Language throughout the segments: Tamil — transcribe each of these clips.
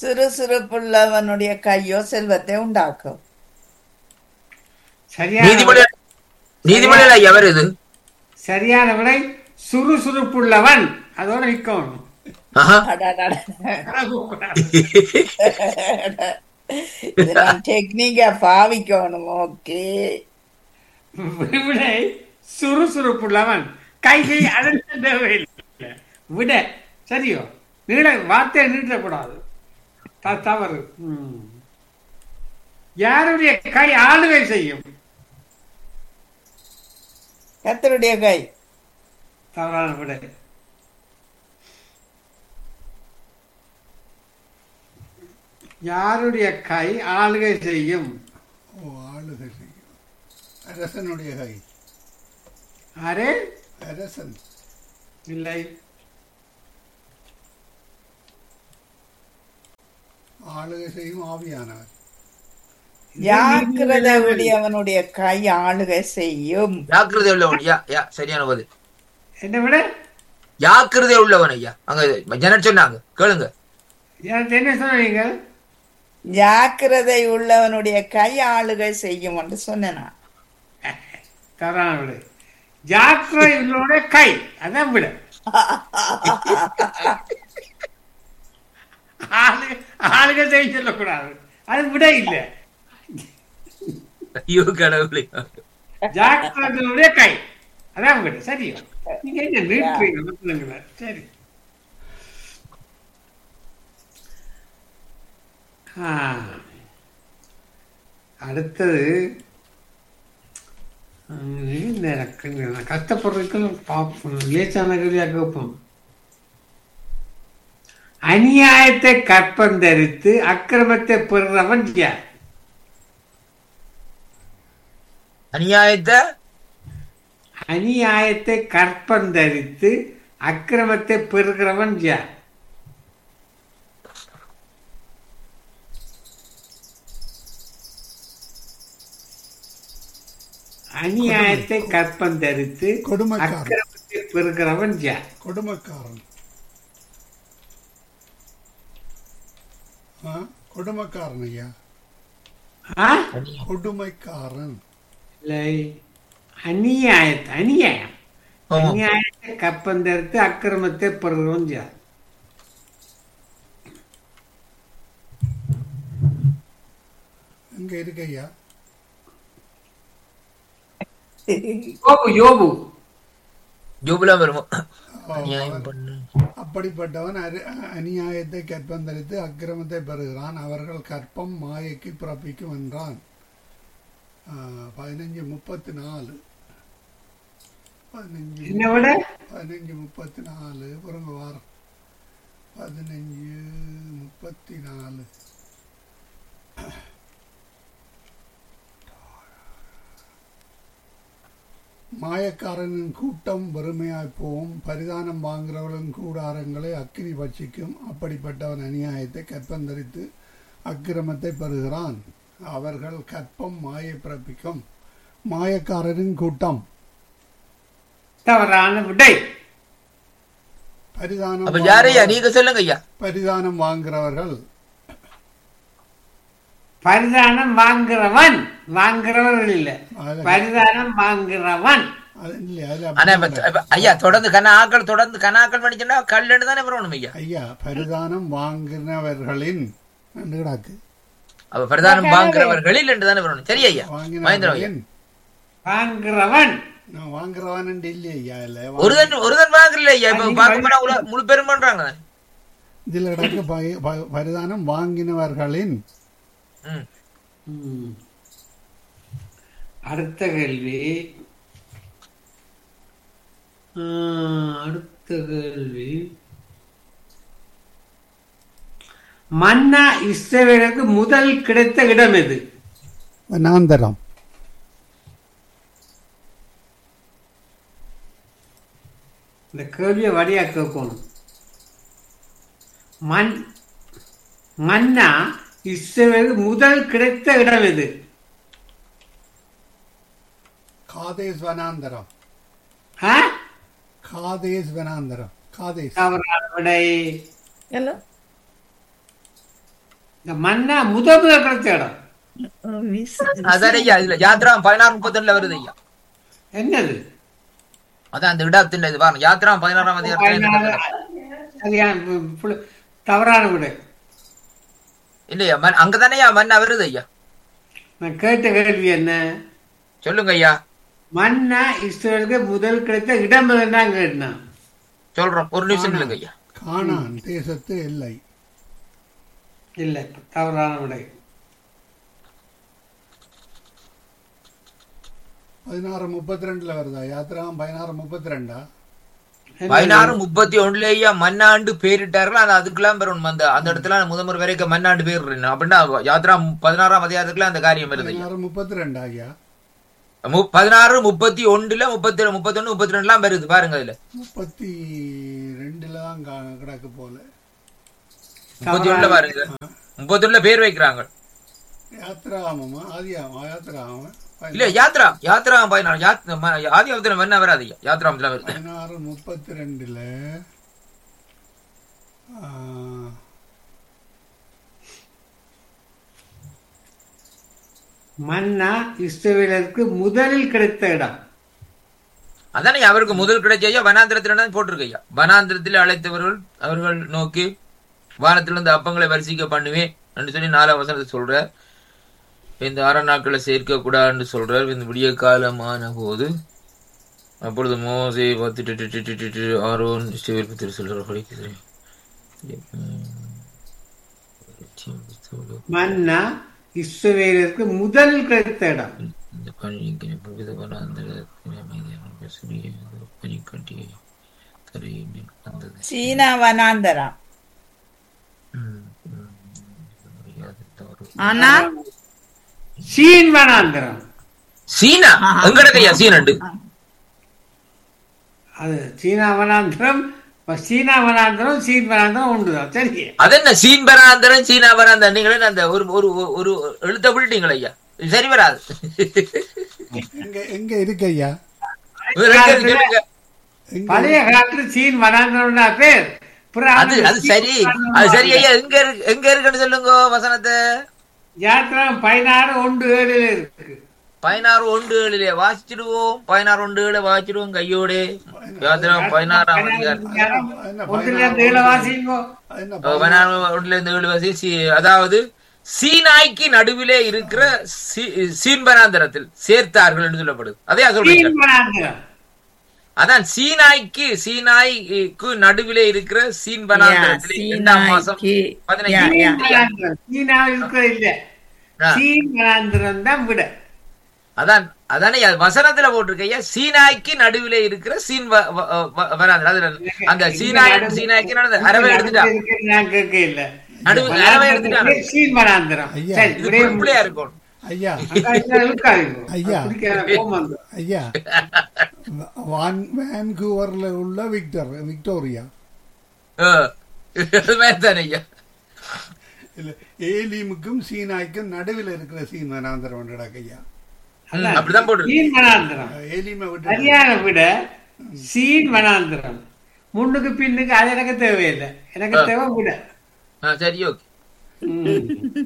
சுறுசுறுப்புள்ளவனுடைய கையோ செல்வத்தை உண்டாக்கும் சரியான நீதிமொழி நீதிமொழியில எவர் இது சரியான விடை சுறுசுறுப்புள்ளவன் அதோட நிக்கணும் ஆஹா. அடடட. கூடாது. இதெல்லாம் டெக்னிக்கா பாவிக்கணும் ஓகே விடை சுறுசுறுப்புள்ளவன் கைகை அடங்க தேவையில்லை விட சரியோ நீள வார்த்தையை நீட்டக்கூடாது த- தவறு ம். யாருடைய கை ஆளுகை செய்யும் கத்தருடைய கை தவறான விடை யாருடைய கை ஆளுகை செய்யும் ஓ ஆளுகை செய்யும் அரசனுடைய கை அரே அரசன் இல்லை ஆளுகை செய்யும் ஆவியானவர் ஜாக்கிரதை உடையவனுடைய கை ஆளுகை செய்யும் ஜாக்கிரதை உள்ளவன் யா யா சரியான பதில் என்ன விட ஜாக்கிரதை உள்ளவன் ஐயா அங்க ஜனர் சொன்னாங்க கேளுங்க எனக்கு என்ன சொன்னீங்க ஜாக்கிரதை உள்ளவனுடைய கை ஆளுகை செய்யும் என்று சொன்னேன் நான். தவறான விடை ஜாக்கிரை உள்ளோட கை அதான் விட ஆளுக ஆளுக செய்ய சொல்லக்கூடாது அது விட இல்லை ஐயோ கடவுளே ஜாக்கிரதையுடைய கை அதான் விட சரியோ நீங்க என்ன நிறுத்துறீங்க மத்தவங்கள சரி ஆ. அடுத்தது ம், இந்த எனக்கு- நான் கஷ்டப்படுறதுக்கு பார்ப்போம் லேசான கேள்வியா கேட்போம் அநியாயத்தை கற்பந்தரித்து அக்கிரமத்தை பெறுறவன் யார் அநியாயத்தை அநியாயத்தை கற்பந்தரித்து அக்கிரமத்தை பெறுகிறவன் யார் அநியாயத்தை கற்பந்தரித்து கொடுமைக்காரன். அக்கிரமத்தை பெறுகிறவன் யார் கொடுமைக்காரன் ஆ கொடுமைக்காரன் ஐயா ஆ? கொடுமைக்காரன் இல்லை அநியாயத்தை அநியாயம் ஆமா. அநியாயத்தை கற்பந்தரித்து அக்கிரமத்தை பெறுகிறவன் யார் எங்க இருக்கு ஐயா யோபு யோபு ஜூபிலாம் வருமோ ஆ, அநியாயம் பண்ணு அப்படிப்பட்டவன் அரி- அநியாயத்தை கற்பந்தரித்து அக்கிரமத்தை பெறுகிறான் அவர்கள் கற்பம் மாயைக்கு பிறப்பிக்கும் என்றான் ஆ, பதினஞ்சு முப்பத்தி நாலு பதினஞ்சு என்ன விட பதினஞ்சு முப்பத்தி நாலு பிறங்க வாரம் பதினஞ்சு முப்பத்தி நாலு மாயக்காரனின் கூட்டம் வறுமையாய் போகும் பரிதானம் வாங்குறவர்களின் கூடாரங்களை அக்கினி பட்சிக்கும் அப்படிப்பட்டவன் அநியாயத்தை கற்பந்தரித்து அக்கிரமத்தை பெறுகிறான் அவர்கள் கற்பம் மாயை பிறப்பிக்கும் மாயக்காரரின் கூட்டம் தவறான விடை பரிதானம் அப்ப யாரையா வாங்குறவர்- நீங்க சொல்லுங்க ஐயா பரிதானம் வாங்குறவர்கள் பரிதானம் வாங்குறவன் வாங்குறவர்கள் இல்ல அதுல- பரிதானம் வாங்குறவன் அது இல்லையா அதுல ஆனா அப்படி இப்ப இல்ல. இப்ப ஐயா தொடர்ந்து கண்ணாக்கள் தொடர்ந்து கண்ணாக்கள் பண்ணிச்சுன்னா கல்லுன்னு தானே வரணும் ஐயா ஐயா பரிதானம் வாங்கினவர்களின் என்று கிடாக்கு அப்ப பிரதானம் வாங்குறவர்களில் என்று தானே வரணும் சரி ஐயா மகேந்திரம் ஐயா வாங்கினவர்களின் வாங்குறவன் நான் வாங்குறவன் இல்லையா ஐயா இல்ல ஒருதன் ஒருதன் வாங்குறல ஐயா இப்ப பார்க்க போனா உல- முழு பெரும் பண்றாங்க இதில் கிடக்கு ப- ப- பரிதானம் வாங்கினவர்களின் ம். ம். அடுத்த கேள்வி ஆ, அடுத்த கேள்வி மன்னா இஸ்ரவேலுக்கு முதல் கிடைத்த இடம் எது வனாந்தரம் இந்த கேள்வியை வழியா கேட்கணும் மண் மன்னா இஸ்ரவேலுக்கு முதல் கிடைத்த இடம் எது காதேஸ் வனாந்தரம் ஆ? காதேஸ் வனாந்தரம் காதேஸ் தவறான விடை ஹலோ இந்த மன்னா முதல் முதல் கிடைச்ச இடம் அதான் ஐயா இதுல யாத்ரா பதினாறு முப்பத்தொன்னுல வருது ஐயா என்னது அதான் அந்த இடத்துல இது பாருங்க யாத்ரா பதினாறாம் அதிகாரத்துல என்ன பதினாறு, நடக்குது? அது ஏன் பு- புல- தவறான விட இல்லையா மன் அங்கதானே மன்னா வருது ஐயா நான் கேட்ட கேள்வி என்ன சொல்லுங்க ஐயா மன்னா இஸ்ரேலுக்கு முதல் கிடைத்த இடம் தான் கேட்டான் சொல்றோம் ஒரு நிமிஷம் இல்லைங்க ஐயா கானான் தேசத்து எல்லை இல்லை தவறான விடை பதினாறு முப்பத்தி ரெண்டுல வருதா யாத்திராம் பதினாறு முப்பத்தி ரெண்டா பதினாறு முப்பத்தி ஒண்ணுல ஐயா மண்ணாண்டு பேரிட்டார்கள் ஆனா அதுக்கெல்லாம் பெறணும் அந்த அந்த இடத்துல முதல்வர் வரைக்கும் மண்ணாண்டு பேர் அப்படின்னா யாத்ரா பதினாறாம் அதிகாரத்துக்குள்ள அந்த காரியம் வருது ஐயா பதினாறு முப்பத்தி ரெண்டா ஐயா மு- பதினாறு முப்பத்தி ஒண்ணுல முப்பத்தி முப்பத்தி ஒண்ணு முப்பத்தி ரெண்டுலாம் வருது பாருங்க அதுல முப்பத்தி ரெண்டுல தான் கா- கிடக்கு போல முப்பத்தி ஒண்ணுல பாருங்க முப்பத்தி ஒண்ணுல பேர் வைக்கிறாங்க யாத்திராமமா ஆதியாமா யாத்திராம இல்ல யாத்ரா யாத்ரா பதினாறு யாத்- ம- ஆதியாவத்துல மண்ணா வராது ஐயா யாத்ராமத்துல வருது பதினாறு முப்பத்தி ரெண்டுல ஆ, மன்னா இஸ்ரேலுக்கு முதலில் கிடைத்த இடம் அதானே அவருக்கு முதல் கிடைச்ச ஐயா வனாந்திரத்துல போட்டிருக்கு ஐயா வனாந்திரத்தில் அழைத்தவர்கள் அவர்கள் நோக்கி வானத்திலிருந்து அப்பங்களை வரிசிக்க பண்ணுவேன் என்று சொல்லி நாலாம் வசனத்தை சொல்றார் இந்த ஆறாம் நாட்களை சேர்க்க கூடாதுன்னு சொல்றார் இந்த விடிய காலமான போது அப்பொழுது மோசே பார்த்து டி- டி- டி- டி- டி- டி, ஆரோன் இஸ்ரவேல் புத்திரர் சொல்ற படிக்குது மன்னா இஸ்ரேலுக்கு முதல் கிடைத்த இடம் இந்த பணிக்கு புவித வனாந்திர சூரிய பனிக்கட்டியை தரையின் மேல் வந்தது சீனா வனாந்தரம் ம், ம், முடியாது தவறு. ஆனா சீன் வனாந்திரம் சீனா எங்கட ஐயா சீனண்டு அது சீனா வனாந்திரம் இப்ப சீனா வனாந்திரம் சீன் வனாந்திரம் உண்டுதான் சரி அது என்ன சீன் பராந்தரம் சீனா பராந்தரம் நீங்களே அந்த ஒரு ஒரு ஒரு எழுத்த விட்டுட்டீங்களா ஐயா இது சரி வராது எங்க எங்க இருக்கு ஐயா வேற எங்க இருக்கு சொல்லுங்க. எங்க பழைய காலத்துல சீன் வனாந்திரம்னா பேர் அப்புறம் அது அது சரி அது சரி ஐயா எங்க இருக்கு எங்க இருக்குன்னு சொல்லுங்க வசனத்தை யாத்திரம் பதினாறு ஒன்று ஏழுல இருக்கு பதினாறு ஒன்று ஏழிலே வாசிச்சிடுவோம் பதினாறு ஒன்று ஏழு வாசிச்சிடுவோம் கையோட யாத்திரம் பதினாறாம் அதிகாரம் என்ன ஒன்றுல இருந்து ஏழு வாசிங்கோ அது என்ன பதினாறு ஒன்றுல இருந்து ஏழு வாசி சி- அதாவது சீனாய்க்கு நடுவிலே இருக்கிற சீ- சீன்பனாந்தரத்தில் சேர்த்தார்கள் என்று சொல்லப்படுது அதே சொல்றீங்க சீன் வனாந்திரம் அதான் சீனாய்க்கு சீனாய்க்கு நடுவிலே இருக்கிற சீன் வனாந்தரத்தில் இரண்டாம் மாசம் சீனாய்க்கு- பதினைஞ்சு யா, யா. சீன் வனாந்திரம் சீனா இருக்கிற இல்ல ஆ. சீன் வனாந்திரம் தான் விட அதான் அதானே அது வசனத்துல போட்டிருக்கையா சீனாய்க்கு நடுவிலே இருக்கிற சீன் வ- வ- வ- வனாந்தரம் அதுல அந்த சீனாய் சீனாய்க்கு நடந்த அரவை எடுத்துட்டா இருக்குன்னு நான் கேட்க இல்ல நடுவு அரவை எடுத்துட்டாங்க சீன் வனாந்திரம் ஐயா. சரி இது விடயம் பிள்ளையா இருக்கும் ஐயா அக்கா, இதுல இழுக்காதீங்க. ஐயா. குடிக்காத கோவம் வந்துரும். ஐயா வான் வான்கூவர்ல உள்ள விக்டர் விக்டோரியா அஹ். அது மாதிரி தானே ஐயா இல்ல ஏலிமுக்கும் சீனாய்க்கும் நடுவில் இருக்கிற சீன் வனாந்தரம் ஐயா ம், அப்படிதான் போட்டு சீன் வனாந்திரம் ஏலிமை விட்டு சரியான விட சீன் வனாந்திரம் முன்னுக்கு பின்னுக்கு அது எனக்கு தேவையில்லை எனக்கு ஆ. தேவை விட சரி ஓகே ம்.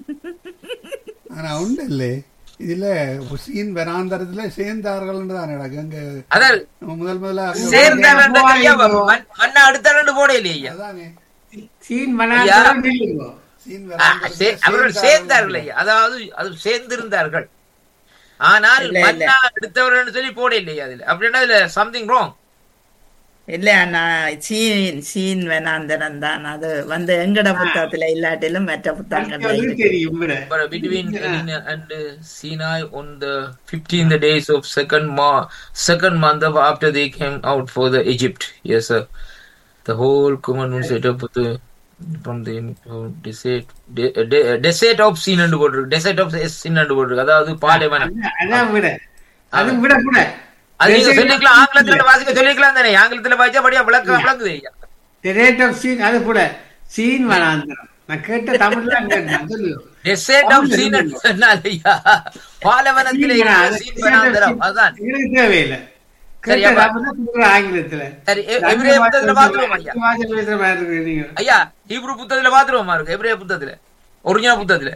ஆனா உண்டு இல்லே இதுல சீன் வனாந்தரத்துல சேர்ந்தார்கள் தான் நடக்கு அங்க அதான் முதல் முதல்ல அங்க சேர்ந்தாரண்டு ஐயா மண்- மண்ணை அடுத்தாரண்டு போட இல்லையா ஐயா அதானே சீன் வனாந்திரம் நில்லுங்க. சீன் ஆ, வனாந்தரத்துல சே- அவர்கள் சேர்ந்தார்கள் ஐயா அதாவது அது சேர்ந்திருந்தார்கள் ஆனால் இல்ல, இல்ல. மண்ணா எடுத்தவர்கள் சொல்லி போட இல்லையா அதுல அப்படின்னா அதுல சம்திங் ராங் இல்ல நான் சீன் சீன் வனாந்தரம் தான் அது வந்து எங்கட புத்தகத்துல இல்லாட்டிலும் மற்ற புத்தகங்கள்ல அது இருக்கு தெரியும் விட But between Elena and uh, Sinai on the 15th days of second ma- second month of after they came out for the Egypt. Yes, sir. The whole commandment set up with the from the uh, desert de, de, desert of sin and water desert of sin and water அதாவது பாலைவனம் அதான் அதான் விட அது விட விட அது நீங்க சொல்லிக்கலாம் ஆங்கிலத்துல வாசிக்க சொல்லிக்கலாம் தானே ஆங்கிலத்துல வாசிச்சா படியா விளக்க விளக்குது ஐயா The rate of சீன் அது கூட சீன் வனாந்திரம் நான் கேட்ட தமிழ்ல கேட்டேன் சொல்லுங்க டெசர்ட் ஆஃப் சீன் and சொன்னாது ஐயா பாலைவனத்திலே இருக்கிற சீன் வனாந்தரம் அதான் எங்களுக்கு தேவையில்லை சரி, கேட்ட அப்ப- தமிழ்ல சொல்ற ஆங்கிலத்துல சரி எ- எபிரேய புத்தகத்துல பாத்துருவோம் ஐயா வாசல் பேசுற மாதிரி இருக்கு நீங்க ஐயா ஹீப்ரு புத்தகத்துல பாத்துருவோமா இருக்கு எபிரேய புத்தகத்துல ஒரிஜினல் புத்தகத்துல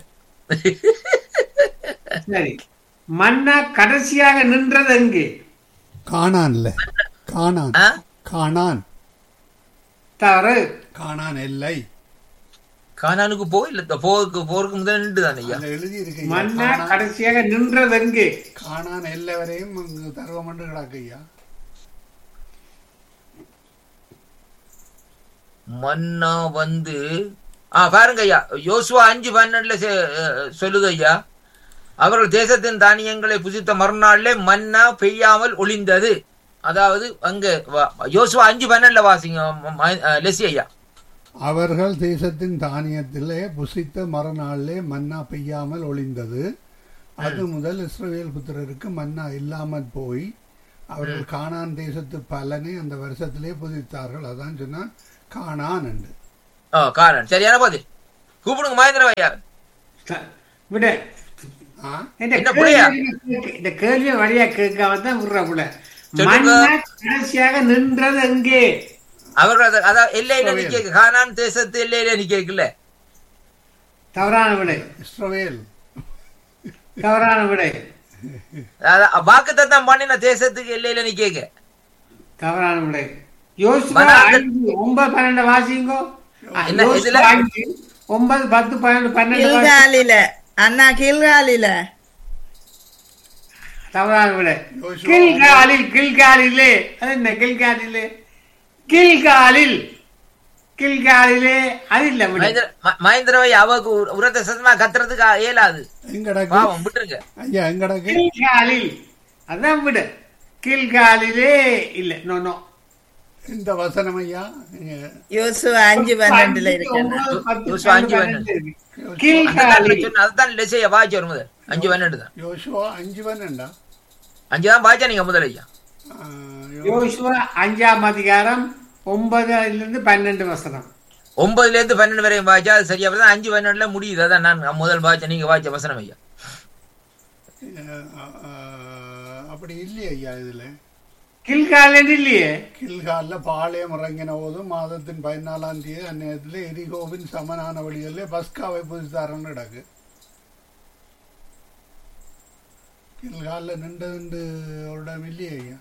சரி மன்னா கடைசியாக நின்றது எங்கே காணான்ல காணான் ஆ? காணான் தவறு காணான் எல்லை கானானுக்கு போயில்ல போருக்கு போருக்கு முதல்ல நின்று தானே ஐயா அதுல எழுதி இருக்கு மன்னா கடைசியாக நின்றது எங்கே காணான் எல்லை வரையும் இங்கு தருவம் என்று கிடக்கு ஐயா மன்னா வந்து ஆ பாருங்க ஐயா யோசுவா அஞ்சு பன்னெண்டுல செ- அஹ், சொல்லுது ஐயா அவர்கள் தேசத்தின் தானியங்களை புசித்த மறுநாள்லே மன்னா பெய்யாமல் ஒளிந்தது அதாவது அங்க வா- யோசுவா அஞ்சு பன்னெண்டுல வாசிங்க ம- ம- அஹ், லெசி ஐயா அவர்கள் தேசத்தின் தானியத்திலே புசித்த மறுநாளிலே மன்னா பெய்யாமல் ஒளிந்தது அது முதல் இஸ்ரவேல் புத்திரருக்கு மன்னா இல்லாமல் போய் அவர்கள் காணான் தேசத்து பலனை அந்த வருஷத்திலே புதித்தார்கள் அதான் சொன்னா காணான் என்று ஆ காரன் சரியான பதில் கூப்பிடுங்க மகேந்திர ஐயா த- விடு ஆ? இந்த என்ன புள்ளையா? கேள்வி கேட்க- இந்த கேள்வி வழியா கேட்காம தான் விடுற புள்ள சொல்லுங்க. மன்னா கடைசியாக நின்றது எங்கே அவர்கள் அத- அதான் எல்லையில நிக்க கானான் தேசத்து எல்லையில நிக்கல தவறான விடை இஸ்ரவேல் தவறான விடை வாக்குத்தை தான் பண்ணின தேசத்துக்கு எல்லையில நிக்க தவறான விடை யோசுவா மனாந்த- அஞ்சு ஒன்பது பன்னெண்டு வாசிங்கோ ஆ, என்ன யோசுவா இதுல? அஞ்சு ஒன்பது பத்து பன்னெண்டு பன்னெண்டு வாசி- கீழ்காலில அண்ணா கீழ்காலில தவறான விடை யோசுவா கீழ்காலில் கீழ்காலிலே அது என்ன கீழ்காலிலே கீழ்காலில் கீழ்காலிலே அது இல்ல விடை மகேந்திரவை அவக்கு உர- உரத்த சத்தமா கத்துறதுக்கு இயலாது எங்கடக்கு பாவம் விட்டுருங்க ஐயா எங்கடக்கு கீழ்காலில் அதான் விடு கீழ்காலிலே இல்ல நோ நோ இந்த வசனம் ஐயா நீங்க யோசுவா அஞ்சு பன்னெண்டுல இருக்கேன் ஒன்பது, பத்து, யோசுவா அஞ்சு பன்னெண்டு இருக்கு. அதுதான் கீழ்காலில் சொன்ன- அதுதான் லெசையா வாய்ச்சி வரும் முதல் அஞ்சு பன்னெண்டு தான் யோசுவா அஞ்சு பன்னெண்டா அஞ்சு தான் வாய்ச்சா நீங்க முதல் ஐயா ஆ, யோ- யோசுவா அஞ்சாம் அதிகாரம் ஒன்பதுல இருந்து பன்னெண்டு வசனம் ஒன்பதுல இருந்து பன்னெண்டு வரையும் வாய்ச்சா அது சரியா தான் அஞ்சு பன்னெண்டுல முடியுது அதான் நான் முதல் வாய்ச்சா நீங்க வாய்ச்ச வசனம் ஐயா ஆ, ஆ, அப்படி இல்லையே ஐயா இதுல கீழ்காலில் இல்லையே கில்கால்ல பாளையம் இறங்கின போது மாதத்தின் பதினாலாம் தேதி அந்நேரத்தில் எரிகோவின் சமனான வழிகளில் பஸ்காவை புதுத்தாரன்னு கிடக்கு கில்கால்ல நின்று நின்று ஒரு இடம் இல்லையே ஐயா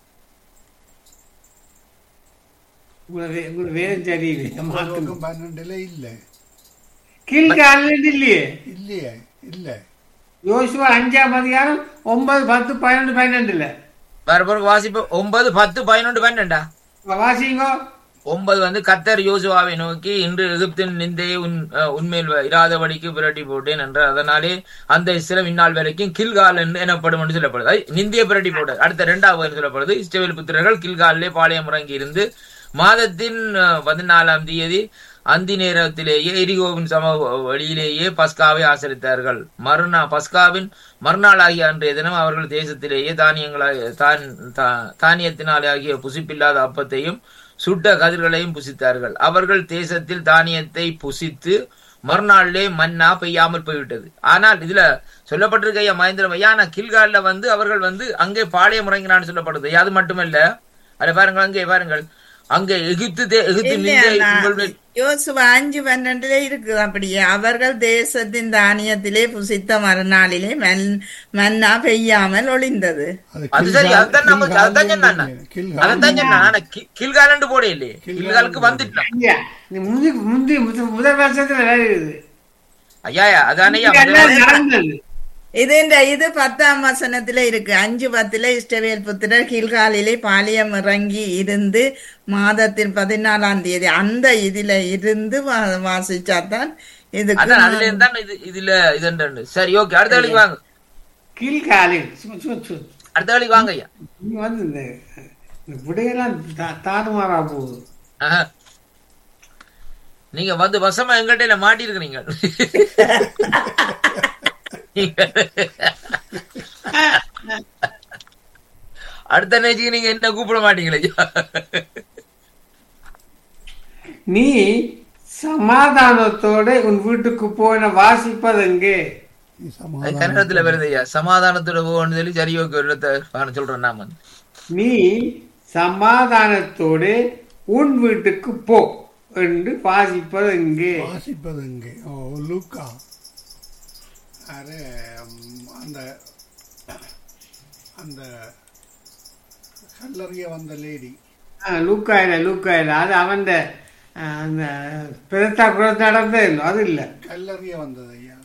உங்களுக்கு உங்களுக்கு வேதம் சரியில்லை மாத்தணும் ஒன்பதுக்கும் பன்னெண்டுல இல்லை கீழ்காலில் இல்லையே இல்லையே இல்லை யோசுவா அஞ்சாம் அதிகாரம் ஒன்பது பத்து பதினொன்று பன்னெண்டுல வேற பிறகு வாசிப்பு ஒன்பது பத்து பதினொன்று பன்னெண்டா வாசிங்கோ ஒன்பது வந்து கத்தர் யோசுவாவை நோக்கி இன்று எகிப்தின் நிந்தையை உன் அஹ், உன்மேல் வ- இராதபடிக்கு புரட்டி போட்டேன் என்றார் அதனாலே அந்த இஸ்ரம் இந்நாள் வரைக்கும் கில்கால் என்று எனப்படும் என்று சொல்லப்படுது அது நிந்திய புரட்டி போட்டது அடுத்த இரண்டாவது என்று சொல்லப்படுது இஸ்ரவேல் புத்திரர்கள் கில்காலிலே பாளையம் இறங்கி இருந்து மாதத்தின் அஹ், பதினாலாம் தேதி அந்தி நேரத்திலேயே எரிகோவின் சம வழியிலேயே பஸ்காவை ஆசரித்தார்கள் மறுநா பஸ்காவின் மறுநாள் ஆகிய அன்றைய தினம் அவர்கள் தேசத்திலேயே தானியங்களாக தான் தா- தானியத்தினாலே ஆகிய புசிப்பில்லாத அப்பத்தையும் சுட்ட கதிர்களையும் புசித்தார்கள் அவர்கள் தேசத்தில் தானியத்தை புசித்து மறுநாளிலே மன்னா பெய்யாமல் போய்விட்டது ஆனால் இதுல சொல்லப்பட்டிருக்க ஐயா மகேந்திரம் ஐயா ஆனா கில்கால்ல வந்து அவர்கள் வந்து அங்கே பாளையம் இறங்கினான்னு சொல்லப்படுது அது மட்டுமல்ல அதை பாருங்கள் அங்கே பாருங்கள் அங்கே எகிப்து தே- எகிப்து இல்லையா நிந்தை நான் உங்களுடைய யோசுவா அஞ்சு பன்னெண்டுல இருக்கு அப்படியே அவர்கள் தேசத்தின் தானியத்திலே புசித்த மறுநாளிலே மன்- மன்னா பெய்யாமல் ஒளிந்தது அது சரி அதுதான் நம்ம அதுதான் சொன்னான் அதான் சொன்னான் ஆனா கி- கில்காலண்டு போட இல்லையே கில்காலுக்கு வந்துட்டான் ஐயா நீ முந்தி முந்தி முத- முதல் வருஷத்துல வேலை இருக்குது ஐயா அதானே ஐயா எல்லாம் நடந்தது இது இந்த இது பத்தாம் வசனத்துல இருக்கு அஞ்சு பத்துல இஷ்டவேல் புத்திரர் கீழ்காலிலே பாலியம் இறங்கி இருந்து மாதத்தின் பதினாலாம் தேதி அந்த இதுல இருந்து வா- வாசிச்சாதான் இதுக்கு அதான் அதுல இருந்தா இது இதுல இது சரி ஓகே அடுத்த வேலைக்கு வாங்க கீழ்காலில் சும்மா சும்மா சும்மா. அடுத்த வேலைக்கு வாங்க ஐயா நீ வந்து இந்த இந்த விடையெல்லாம் தா- தாறுமாறா போகுது ஆஹா. நீங்க வந்து வசமா எங்கிட்ட மாட்டி இருக்கிறீங்க அடுத்த நேச்சுக்கு நீங்க என்ன கூப்பிட மாட்டீங்களே ஐயா நீ சமாதானத்தோட உன் வீட்டுக்கு போன வாசிப்பது எங்கே அது கன்னடத்துல வருது ஐயா சமாதானத்தோட போகணும்னு சொல்லி சரி ஓகே ஒரு இடத்த நான் சொல்றேன் நாம நீ சமாதானத்தோடு உன் வீட்டுக்கு போ என்று வாசிப்பது எங்கே வாசிப்பது எங்கே ஓ லூக்கா அரே ம், அந்த அந்த கல்லறிய வந்த லேடி ஆ, லூக்காயில லூக்காயில அது அவன் அந்த பெருத்தா குளத்து நடந்தது இல்லை அது இல்லை கல்லறிய வந்தது ஐயா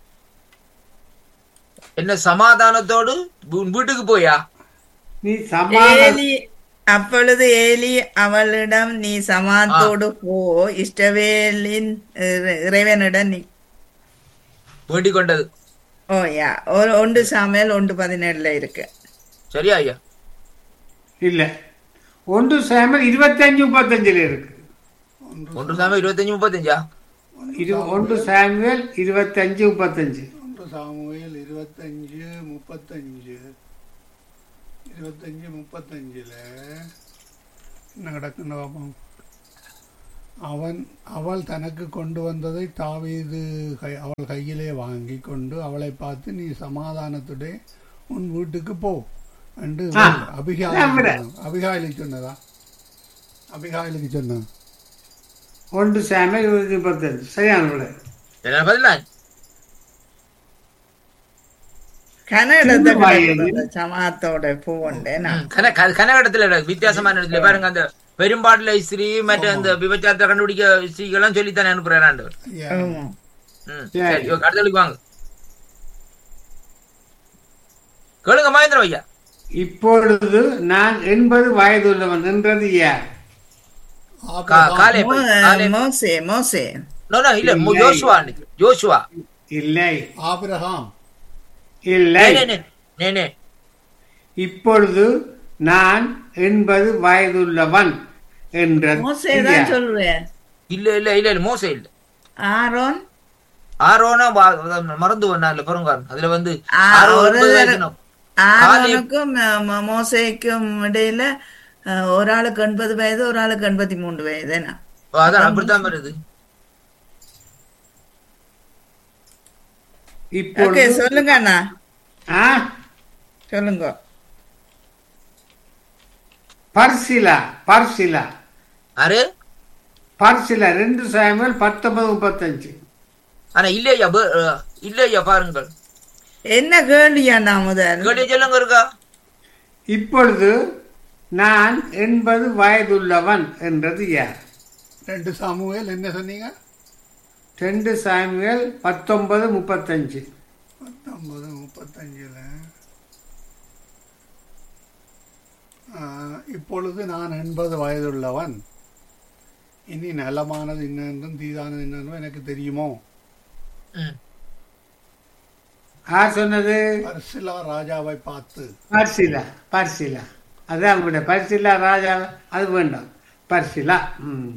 என்ன சமாதானத்தோடு உன் வீட்டுக்கு போயா நீ சமாதானம் ஏலி அப்பொழுது ஏலி அவளிடம் நீ சமாத்தோடு போ இஷ்டவேலின் இறை- இறைவனிடம் நீ வேண்டிக் கொண்டது ஓ யா ஒரு ஒன்று சாமியல் ஒன்று பதினேழுல இருக்கு சரியா ஐயா இல்லை ஒன்று சாமல் இருபத்தஞ்சு முப்பத்தஞ்சில் இருக்கு ஒன்று சாமி இருபத்தஞ்சு முப்பத்தஞ்சா இரு ஒன்று சாமுவேல் இருபத்தஞ்சு முப்பத்தஞ்சு ஒன்று சாமுவேல் இருபத்தஞ்சு முப்பத்தஞ்சு இருபத்தஞ்சு முப்பத்தஞ்சில் என்ன கிடக்குன்னு பார்ப்போம் அவன் அவள் தனக்கு கொண்டு வந்ததை தாவீது கை அவள் கையிலே வாங்கி கொண்டு அவளை பார்த்து நீ சமாதானத்துடைய உன் வீட்டுக்கு போ என்று ஆ, அபிகாயில் அதான் விட. அபிகாயிலுக்கு சொன்னதா அபிகாயிலுக்கு சொன்ன ஒன்று சாமுவேல் இருபத்தி முப்பத்தஞ்சு சரியான விட என்ன பதிலா கன்னடத்தை சிந்து வாயில். கிடக்குது, சமாத்தோட பூவுண்டு நான் கன க- கனகடத்துல இல்ல, வித்தியாசமான இடத்துல பாருங்க அந்த பெரும்பாட்டுல ஸ்ரீ மற்ற அந்த விபச்சாரத்தை கண்டுபிடிக்க ஸ்ரீகெல்லாம் சொல்லித்தானே அனுப்புறாரு ஆண்டவர் ஆமா. ம், சரி. சரி ஓகே, அடுத்த கேள்விக்கு வாங்க கேளுங்க மகேந்திரம் ஐயா இப்பொழுது நான் எண்பது வயதுள்ளவன் என்றது யார் கா- காலே மோ- காலே மோசே மோசே நோ நோ இல்ல மு- ஜோஷுவா அன்னைக்கு. ஜோஷுவா இல்லை ஆபிரகாம் இல்லை நே, நே, நே, நே. இப்பொழுது நான் எண்பது வயதுள்ளவன் என்றது மோசே தான் யார்? சொல்றேன் இல்ல இல்ல இல்ல இல்ல மோசே இல்ல ஆரோன் ஆரோனா வா- மறந்து வந்தார்ல பாருங்க அதுல வந்து ஆ, ஆரோன் ஒரு ஒன்பது தடவை- வயசுனா. ஆரோனுக்கும் ம- ம- மோசேக்கும் இடையில அஹ், ஒரு ஆளுக்கு எண்பது வயது ஒரு ஆளுக்கு எண்பத்தி மூன்று வயது என்ன அதான் அப்படித்தான் வருது ஓகே இப்பொழுது சொல்லுங்க அண்ணா ஆ சொல்லுங்க பர்சிலா பர்சிலா அரே பர்சிலா ரெண்டு சாமுவேல் பத்தொன்பது முப்பத்தஞ்சு ஆனா இல்ல ஐயா பே- அஹ், இல்ல ஐயா பாருங்கள் என்ன கேள்வி அண்ணா முதல் கேள்வி சொல்லுங்க இருக்கா இப்பொழுது நான் எண்பது வயதுள்ளவன் என்றது யார் ரெண்டு சாமுவேல் என்ன சொன்னீங்க ரெண்டு சாமுவேல் பத்தொன்பது முப்பத்தஞ்சு பத்தொன்பது முப்பத்தஞ்சில் இப்பொழுது நான் எண்பது வயதுள்ளவன் இனி நலமானது இன்னென்றும் தீதானது இன்னென்றும் எனக்கு தெரியுமோ ம். யார் சொன்னது பர்சிலா ராஜாவை பார்த்து பர்சிலா பர்சிலா அதான் விட பர்சிலா ராஜா அது வேண்டாம் பர்சிலா ம்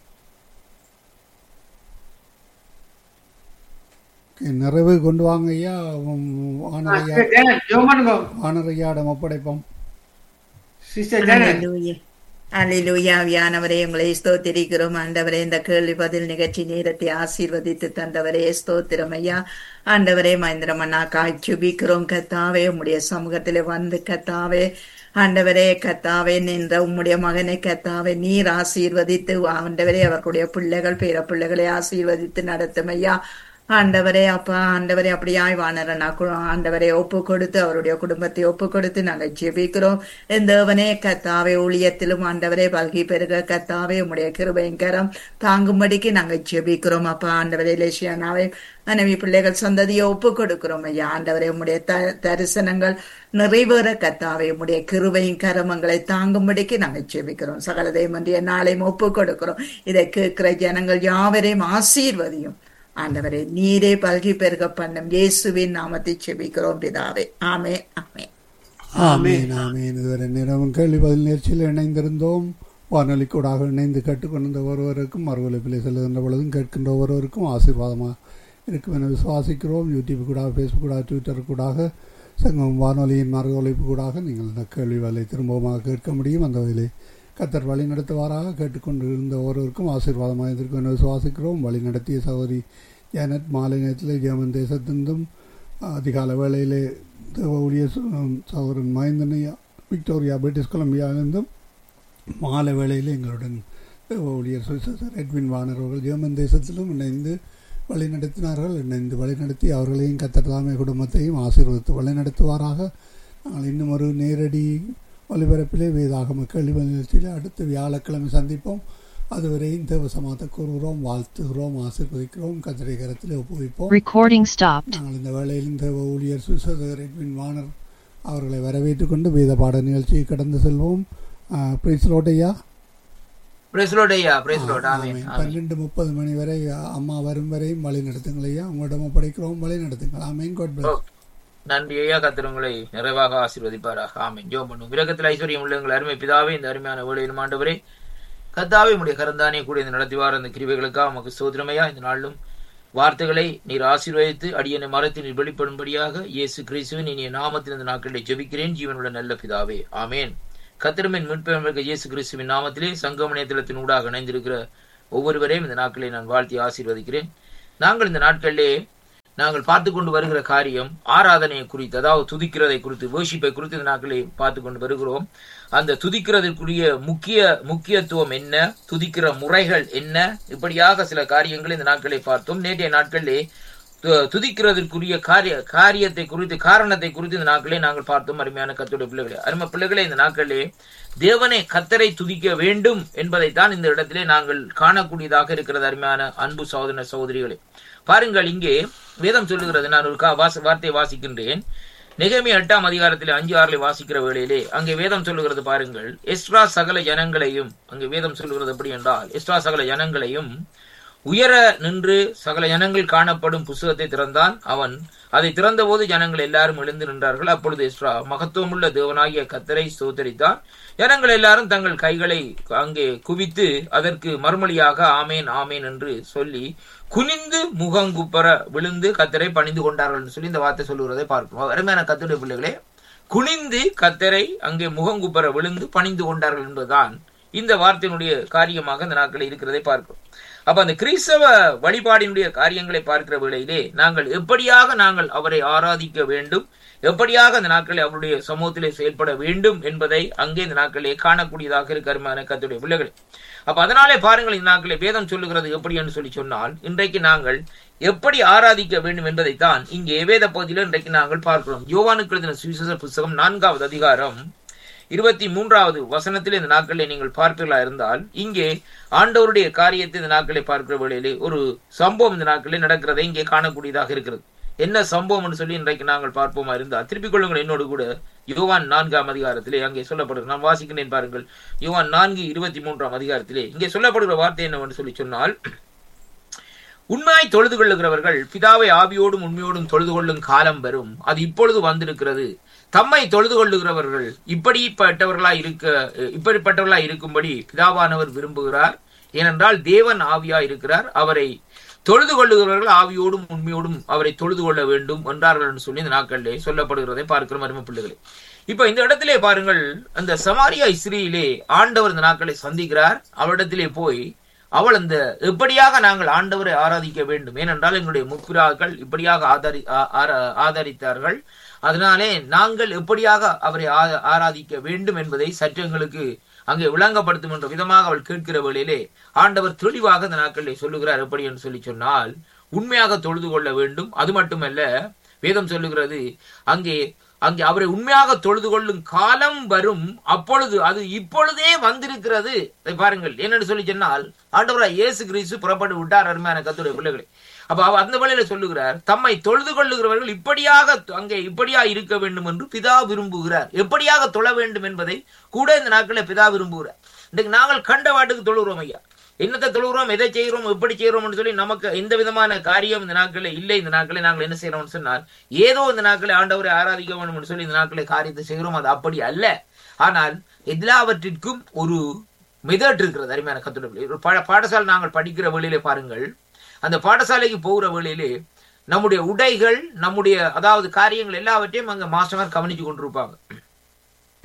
"ஓகே, நிறைவு கொண்டு வாங்க ஐயா உம், வானரையா ஜோமனுகோ வானரையாடம் ஒப்படைப்போம் சிஸ்டர் ஜெனட் அல்லேலூயா. அல்லேலூயா வியானவரே உங்களை ஸ்தோத்திரிக்கிறோம் ஆண்டவரே இந்த கேள்வி பதில் நிகழ்ச்சி நேரத்தை ஆசீர்வதித்து தந்தவரே ஸ்தோத்திரம் ஐயா ஆண்டவரே மகேந்திரமண்ணா காய்ச்சுபிக்கிறோம் கத்தாவே உம்முடைய சமூகத்திலே வந்து கத்தாவே ஆண்டவரே கத்தாவே நின்ற உம்முடைய மகனை கத்தாவே நீர் ஆசீர்வதித்து ஆண்டவரே அவர்களுடைய பிள்ளைகள் பேர பிள்ளைகளை ஆசீர்வதித்து நடத்தும் ஐயா ஆண்டவரே அப்பா ஆண்டவரே அப்படியாய் வானரனா ஆண்டவரை ஒப்பு கொடுத்து அவருடைய குடும்பத்தை ஒப்பு கொடுத்து நாங்கள் ஜெபிக்கிறோம் தேவனே கத்தாவே ஊழியத்திலும் ஆண்டவரே பல்கி பெருக கத்தாவே உம்முடைய கிருபயங்கரம் தாங்கும்படிக்கு நாங்கள் ஜெபிக்கிறோம் அப்பா ஆண்டவரே லேசியானாவே மனைவி பிள்ளைகள் சந்ததியை ஒப்பு கொடுக்கிறோம் ஐயா ஆண்டவரே உம்முடைய த தரிசனங்கள் நிறைவேற கத்தாவே உம்முடைய கிருபையும் கரமங்களை தாங்கும்படிக்கு நாங்கள் ஜெபிக்கிறோம் சகலதையும் இன்றைய நாளையும் ஒப்பு கொடுக்கிறோம் இதை கேட்கிற ஜனங்கள் யாவரையும் ஆசீர்வதியும் ஆண்டவரே நீரே பல்கி பெருக பண்ணும் இயேசுவின் நாமத்தை செபிக்கிறோம் பிதாவே ஆமே ஆமே ஆமீன் ஆமீன் இதுவரை நேரம் கேள்வி பதில் நேர்ச்சியில் இணைந்திருந்தோம் வானொலி கூடாக இணைந்து கேட்டுக்கொண்டிருந்த ஒருவருக்கும் மறுவலைப்பிலே செல்லுகின்ற பொழுதும் கேட்கின்ற ஒருவருக்கும் ஆசீர்வாதமாக இருக்கும் என விசுவாசிக்கிறோம் யூடியூப் கூடாக ஃபேஸ்புக் கூடாக ட்விட்டர் கூடாக சங்கம் வானொலியின் மறுவலைப்பு கூடாக நீங்கள் இந்த கேள்வி வலை திரும்பமாக கேட்க முடியும் அந்த வகையிலே கத்தர் வழி நடத்துவாராக கேட்டுக்கொண்டிருந்த ஒருவருக்கும் ஆசீர்வாதமாக இருக்கும் என விசுவாசிக்கிறோம் வழி நடத்திய சகோதரி ஜானட் மாலை நேரத்தில் ஜெர்மன் தேசத்திலிருந்தும் அதிகால வேளையிலே தேவ ஊழிய சு- சகோதரன் மகேந்திரன் ஐயா விக்டோரியா பிரிட்டிஷ் கொலம்பியாவிலிருந்தும் மாலை வேளையில் எங்களுடன் ஊழியர் சுவிசேஷர் எட்வின் வானர் அவர்கள் ஜெர்மன் தேசத்திலும் இணைந்து வழிநடத்தினார்கள் இணைந்து வழிநடத்தி அவர்களையும் கத்தர்தாமே குடும்பத்தையும் ஆசீர்வதித்து வழிநடத்துவாராக நாங்கள் இன்னும் ஒரு நேரடி ஒலிபரப்பிலே வேதாகம கேள்வி நிகழ்ச்சியில் அடுத்த வியாழக்கிழமை சந்திப்போம் அதுவரையும் தேவசமாத்த கூறுகிறோம் வாழ்த்துகிறோம் ஆசீர்வதிக்கிறோம் கத்திரை கரத்தில் ஒப்புவிப்போம் Recording stopped. நாங்கள் இந்த வேளையிலும் தேவ ஊழியர் சுசேகர் எட்வின் வானர் அவர்களை வரவேற்றுக் கொண்டு வேத பாட நிகழ்ச்சியை கடந்து செல்வோம் பிரைஸ்லோட்டையா பிரேஸ்லோட் ஐயா பிரேஸ்லோட் ஆமென் ஆமென். பன்னெண்டு முப்பது மணி வரை அம்மா வரும் வரையும் வழி நடத்துங்கள் ஐயா உங்களிடம் ஒப்படைக்கிறோம் வழி நடத்துங்கள் ஆமேன் காட் ஓ, பிளஸ் நன்றி ஐயா கர்த்தர் உங்களை நிறைவாக ஆசீர்வதிப்பாராக ஆமென் ஜோம் பண்ணும் விரகத்தில் ஐஸ்வர்யம் உள்ள எங்கள் அருமை பிதாவே இந்த அருமையான வேளையிலும் ஆண்டவரே கர்த்தாவே உடைய கரந்தானே கூட இந்த நடத்திவார் அந்த கிருபைகளுக்காக உமக்கு சோதரமையா இந்த நாளிலும் வார்த்தைகளை நீர் ஆசீர்வதித்து அடியனை மரத்தில் நீர் வெளிப்படும்படியாக இயேசு கிறிஸ்துவின் இனிய நாமத்தில் இந்த நாட்களில் ஜெபிக்கிறேன் ஜீவனுள்ள நல்ல பிதாவே ஆமென் கத்திரமின் மீட்பெருமைக்கு இயேசு கிறிஸ்துவின் நாமத்திலே சங்கமணியத்திலத்தின் ஊடாக இணைந்திருக்கிற ஒவ்வொருவரையும் இந்த நாட்களை நான் வாழ்த்தி ஆசீர்வதிக்கிறேன் நாங்கள் இந்த நாட்களிலே நாங்கள் பார்த்து கொண்டு வருகிற காரியம் ஆராதனையை குறித்து அதாவது துதிக்கிறதை குறித்து வேர்ஷிப்பை குறித்து இந்த நாட்களை பார்த்து கொண்டு வருகிறோம் அந்த துதிக்கிறதற்குரிய முக்கிய முக்கியத்துவம் என்ன துதிக்கிற முறைகள் என்ன இப்படியாக சில காரியங்களை இந்த நாட்களை பார்த்தோம் நேற்றைய நாட்களிலே து- துதிக்கிறதற்குரிய காரிய காரியத்தை குறித்து காரணத்தை குறித்து இந்த நாட்களே நாங்கள் பார்த்தோம் அருமையான கத்துடைய பிள்ளைகளே அருமை பிள்ளைகளே இந்த நாட்களிலே தேவனை கத்தரை துதிக்க வேண்டும் என்பதைத்தான் இந்த இடத்திலே நாங்கள் காணக்கூடியதாக இருக்கிறது அருமையான அன்பு சகோதர சகோதரிகளே பாருங்கள் இங்கே வேதம் சொல்லுகிறது நான் ஒரு கா- வாச வார்த்தையை வாசிக்கின்றேன் நெகமி எட்டாம் அதிகாரத்தில் அஞ்சு ஆறில் வாசிக்கிற வேளையிலே அங்கே வேதம் சொல்லுகிறது பாருங்கள் எஸ்ட்ரா சகல ஜனங்களையும் அங்கே வேதம் சொல்லுகிறது எப்படி என்றால் எஸ்ட்ரா சகல ஜனங்களையும் உயர நின்று சகல ஜனங்கள் காணப்படும் புஸ்தகத்தை திறந்தான் அவன் அதை திறந்தபோது ஜனங்கள் எல்லாரும் எழுந்து நின்றார்கள் அப்பொழுது எஸ்ரா மகத்துவமுள்ள தேவனாகிய கத்தரை ஸ்தோத்தரித்தான் ஜனங்கள் எல்லாரும் தங்கள் கைகளை அங்கே குவித்து அதற்கு மறுமொழியாக ஆமேன் ஆமேன் என்று சொல்லி குனிந்து முகங்குப்பர விழுந்து கத்தரை பணிந்து கொண்டார்கள் என்று சொல்லி இந்த வார்த்தை சொல்லுகிறதை பார்க்கிறோம் அருமையான கத்துடைய பிள்ளைகளே குனிந்து கத்தரை அங்கே முகங்குப்பர விழுந்து பணிந்து கொண்டார்கள் என்பதுதான் இந்த வார்த்தையினுடைய காரியமாக இந்த நாட்களில் இருக்கிறதை பார்க்கிறோம் அப்ப அந்த கிறிஸ்தவ வழிபாடினுடைய காரியங்களை பார்க்கிற வேளையிலே நாங்கள் எப்படியாக நாங்கள் அவரை ஆராதிக்க வேண்டும் எப்படியாக இந்த நாட்களில் அவருடைய சமூகத்திலே செயல்பட வேண்டும் என்பதை அங்கே இந்த நாட்களிலே காணக்கூடியதாக இருக்கிற கத்துடைய பிள்ளைகள் அப்ப அதனாலே பாருங்கள் இந்த நாட்களில் வேதம் சொல்லுகிறது எப்படி என்று சொல்லி சொன்னால் இன்றைக்கு நாங்கள் எப்படி ஆராதிக்க வேண்டும் என்பதைத்தான் இங்கே வேத பகுதியில் இன்றைக்கு நாங்கள் பார்க்கிறோம் யோவானுக்கு எழுதின சுவிசேஷ புஸ்தகம் நான்காவது அதிகாரம் இருபத்தி மூன்றாவது வசனத்தில் இந்த நாட்களில் நீங்கள் பார்ப்பீர்களா இருந்தால் இங்கே ஆண்டவருடைய காரியத்தை இந்த நாட்களை பார்க்கிற வேளையிலே ஒரு சம்பவம் இந்த நாட்களில் நடக்கிறதை இங்கே காணக்கூடியதாக இருக்கிறது என்ன சம்பவம் என்று சொல்லி இன்றைக்கு நாங்கள் பார்ப்போமா இருந்தால் திருப்பிக் கொள்ளுங்கள் என்னோடு கூட யோவான் நான்காம் அதிகாரத்திலே அங்கே சொல்லப்படுகிறது நான் வாசிக்கிறேன் பாருங்கள் யோவான் நான்கு இருபத்தி மூன்றாம் அதிகாரத்திலே இங்கே சொல்லப்படுகிற வார்த்தை என்னவென்று சொல்லி சொன்னால் உண்மையாய் தொழுது கொள்ளுகிறவர்கள் பிதாவை ஆவியோடும் உண்மையோடும் தொழுது கொள்ளும் காலம் வரும் அது இப்பொழுது வந்திருக்கிறது தம்மை தொழுது கொள்ளுகிறவர்கள் இப்படிப்பட்டவர்களா இருக்க இப்படிப்பட்டவர்களா இருக்கும்படி பிதாவானவர் விரும்புகிறார் ஏனென்றால் தேவன் ஆவியா இருக்கிறார் அவரை தொழுது கொள்ளுகிறவர்கள் ஆவியோடும் உண்மையோடும் அவரை தொழுது கொள்ள வேண்டும் என்றார்கள் என்று சொல்லி இந்த நாட்களிலே சொல்லப்படுகிறதை பார்க்கிற மரும பிள்ளைகளே இப்ப இந்த இடத்திலே பாருங்கள் அந்த சமாரியா இஸ்ரீயிலே ஆண்டவர் இந்த நாட்களை சந்திக்கிறார் அவரிடத்திலே போய் அவள் அந்த எப்படியாக நாங்கள் ஆண்டவரை ஆராதிக்க வேண்டும் ஏனென்றால் எங்களுடைய முப்பிராக்கள் இப்படியாக ஆதாரி ஆ- ஆரா- ஆதரித்தார்கள் அதனாலே நாங்கள் எப்படியாக அவரை ஆ- ஆராதிக்க வேண்டும் என்பதை சற்று எங்களுக்கு அங்கே விளங்கப்படுத்தும் என்ற விதமாக அவள் கேட்கிற வேளையிலே ஆண்டவர் தெளிவாக இந்த நாட்களில் சொல்லுகிறார் எப்படி என்று சொல்லி சொன்னால் உண்மையாக தொழுது கொள்ள வேண்டும் அது மட்டுமல்ல வேதம் சொல்லுகிறது அங்கே அங்கே அவரை உண்மையாக தொழுது கொள்ளும் காலம் வரும் அப்பொழுது அது இப்பொழுதே வந்திருக்கிறது இதை பாருங்கள் என்னன்னு சொல்லி சொன்னால் ஆண்டவராய் இயேசு கிறிஸ்து புறப்பட்டு விட்டார் அருமையான கத்துடைய பிள்ளைகளை அப்ப அவர் அந்த வேளையில சொல்லுகிறார் தம்மை தொழுது கொள்ளுகிறவர்கள் இப்படியாக அங்கே இப்படியா இருக்க வேண்டும் என்று பிதா விரும்புகிறார் எப்படியாக தொழ வேண்டும் என்பதை கூட இந்த நாட்களில் பிதா விரும்புகிறார் இன்றைக்கு நாங்கள் கண்ட வாட்டுக்கு தொழுகிறோம் ஐயா என்னத்தை தொழுகிறோம் எதை செய்கிறோம் எப்படி செய்கிறோம்னு சொல்லி நமக்கு எந்த விதமான காரியம் இந்த நாட்களில் இல்லை இந்த நாட்களில் நாங்கள் என்ன செய்யறோம்னு சொன்னால் ஏதோ இந்த நாட்களில் ஆண்டவரை ஆராதிக்க வேண்டும் சொல்லி இந்த நாட்களில் காரியத்தை செய்கிறோம் அது அப்படி அல்ல ஆனால் எல்லாவற்றிற்கும் ஒரு மெதட் இருக்கிறது அருமையான கத்துடைய ஒரு பா- பாடசாலை நாங்கள் படிக்கிற வழியிலே பாருங்கள் அந்த பாடசாலைக்கு போகிற வழியிலே நம்முடைய உடைகள் நம்முடைய அதாவது காரியங்கள் எல்லாவற்றையும் அங்க மாஸ்டர் கவனிச்சு கொண்டிருப்பாங்க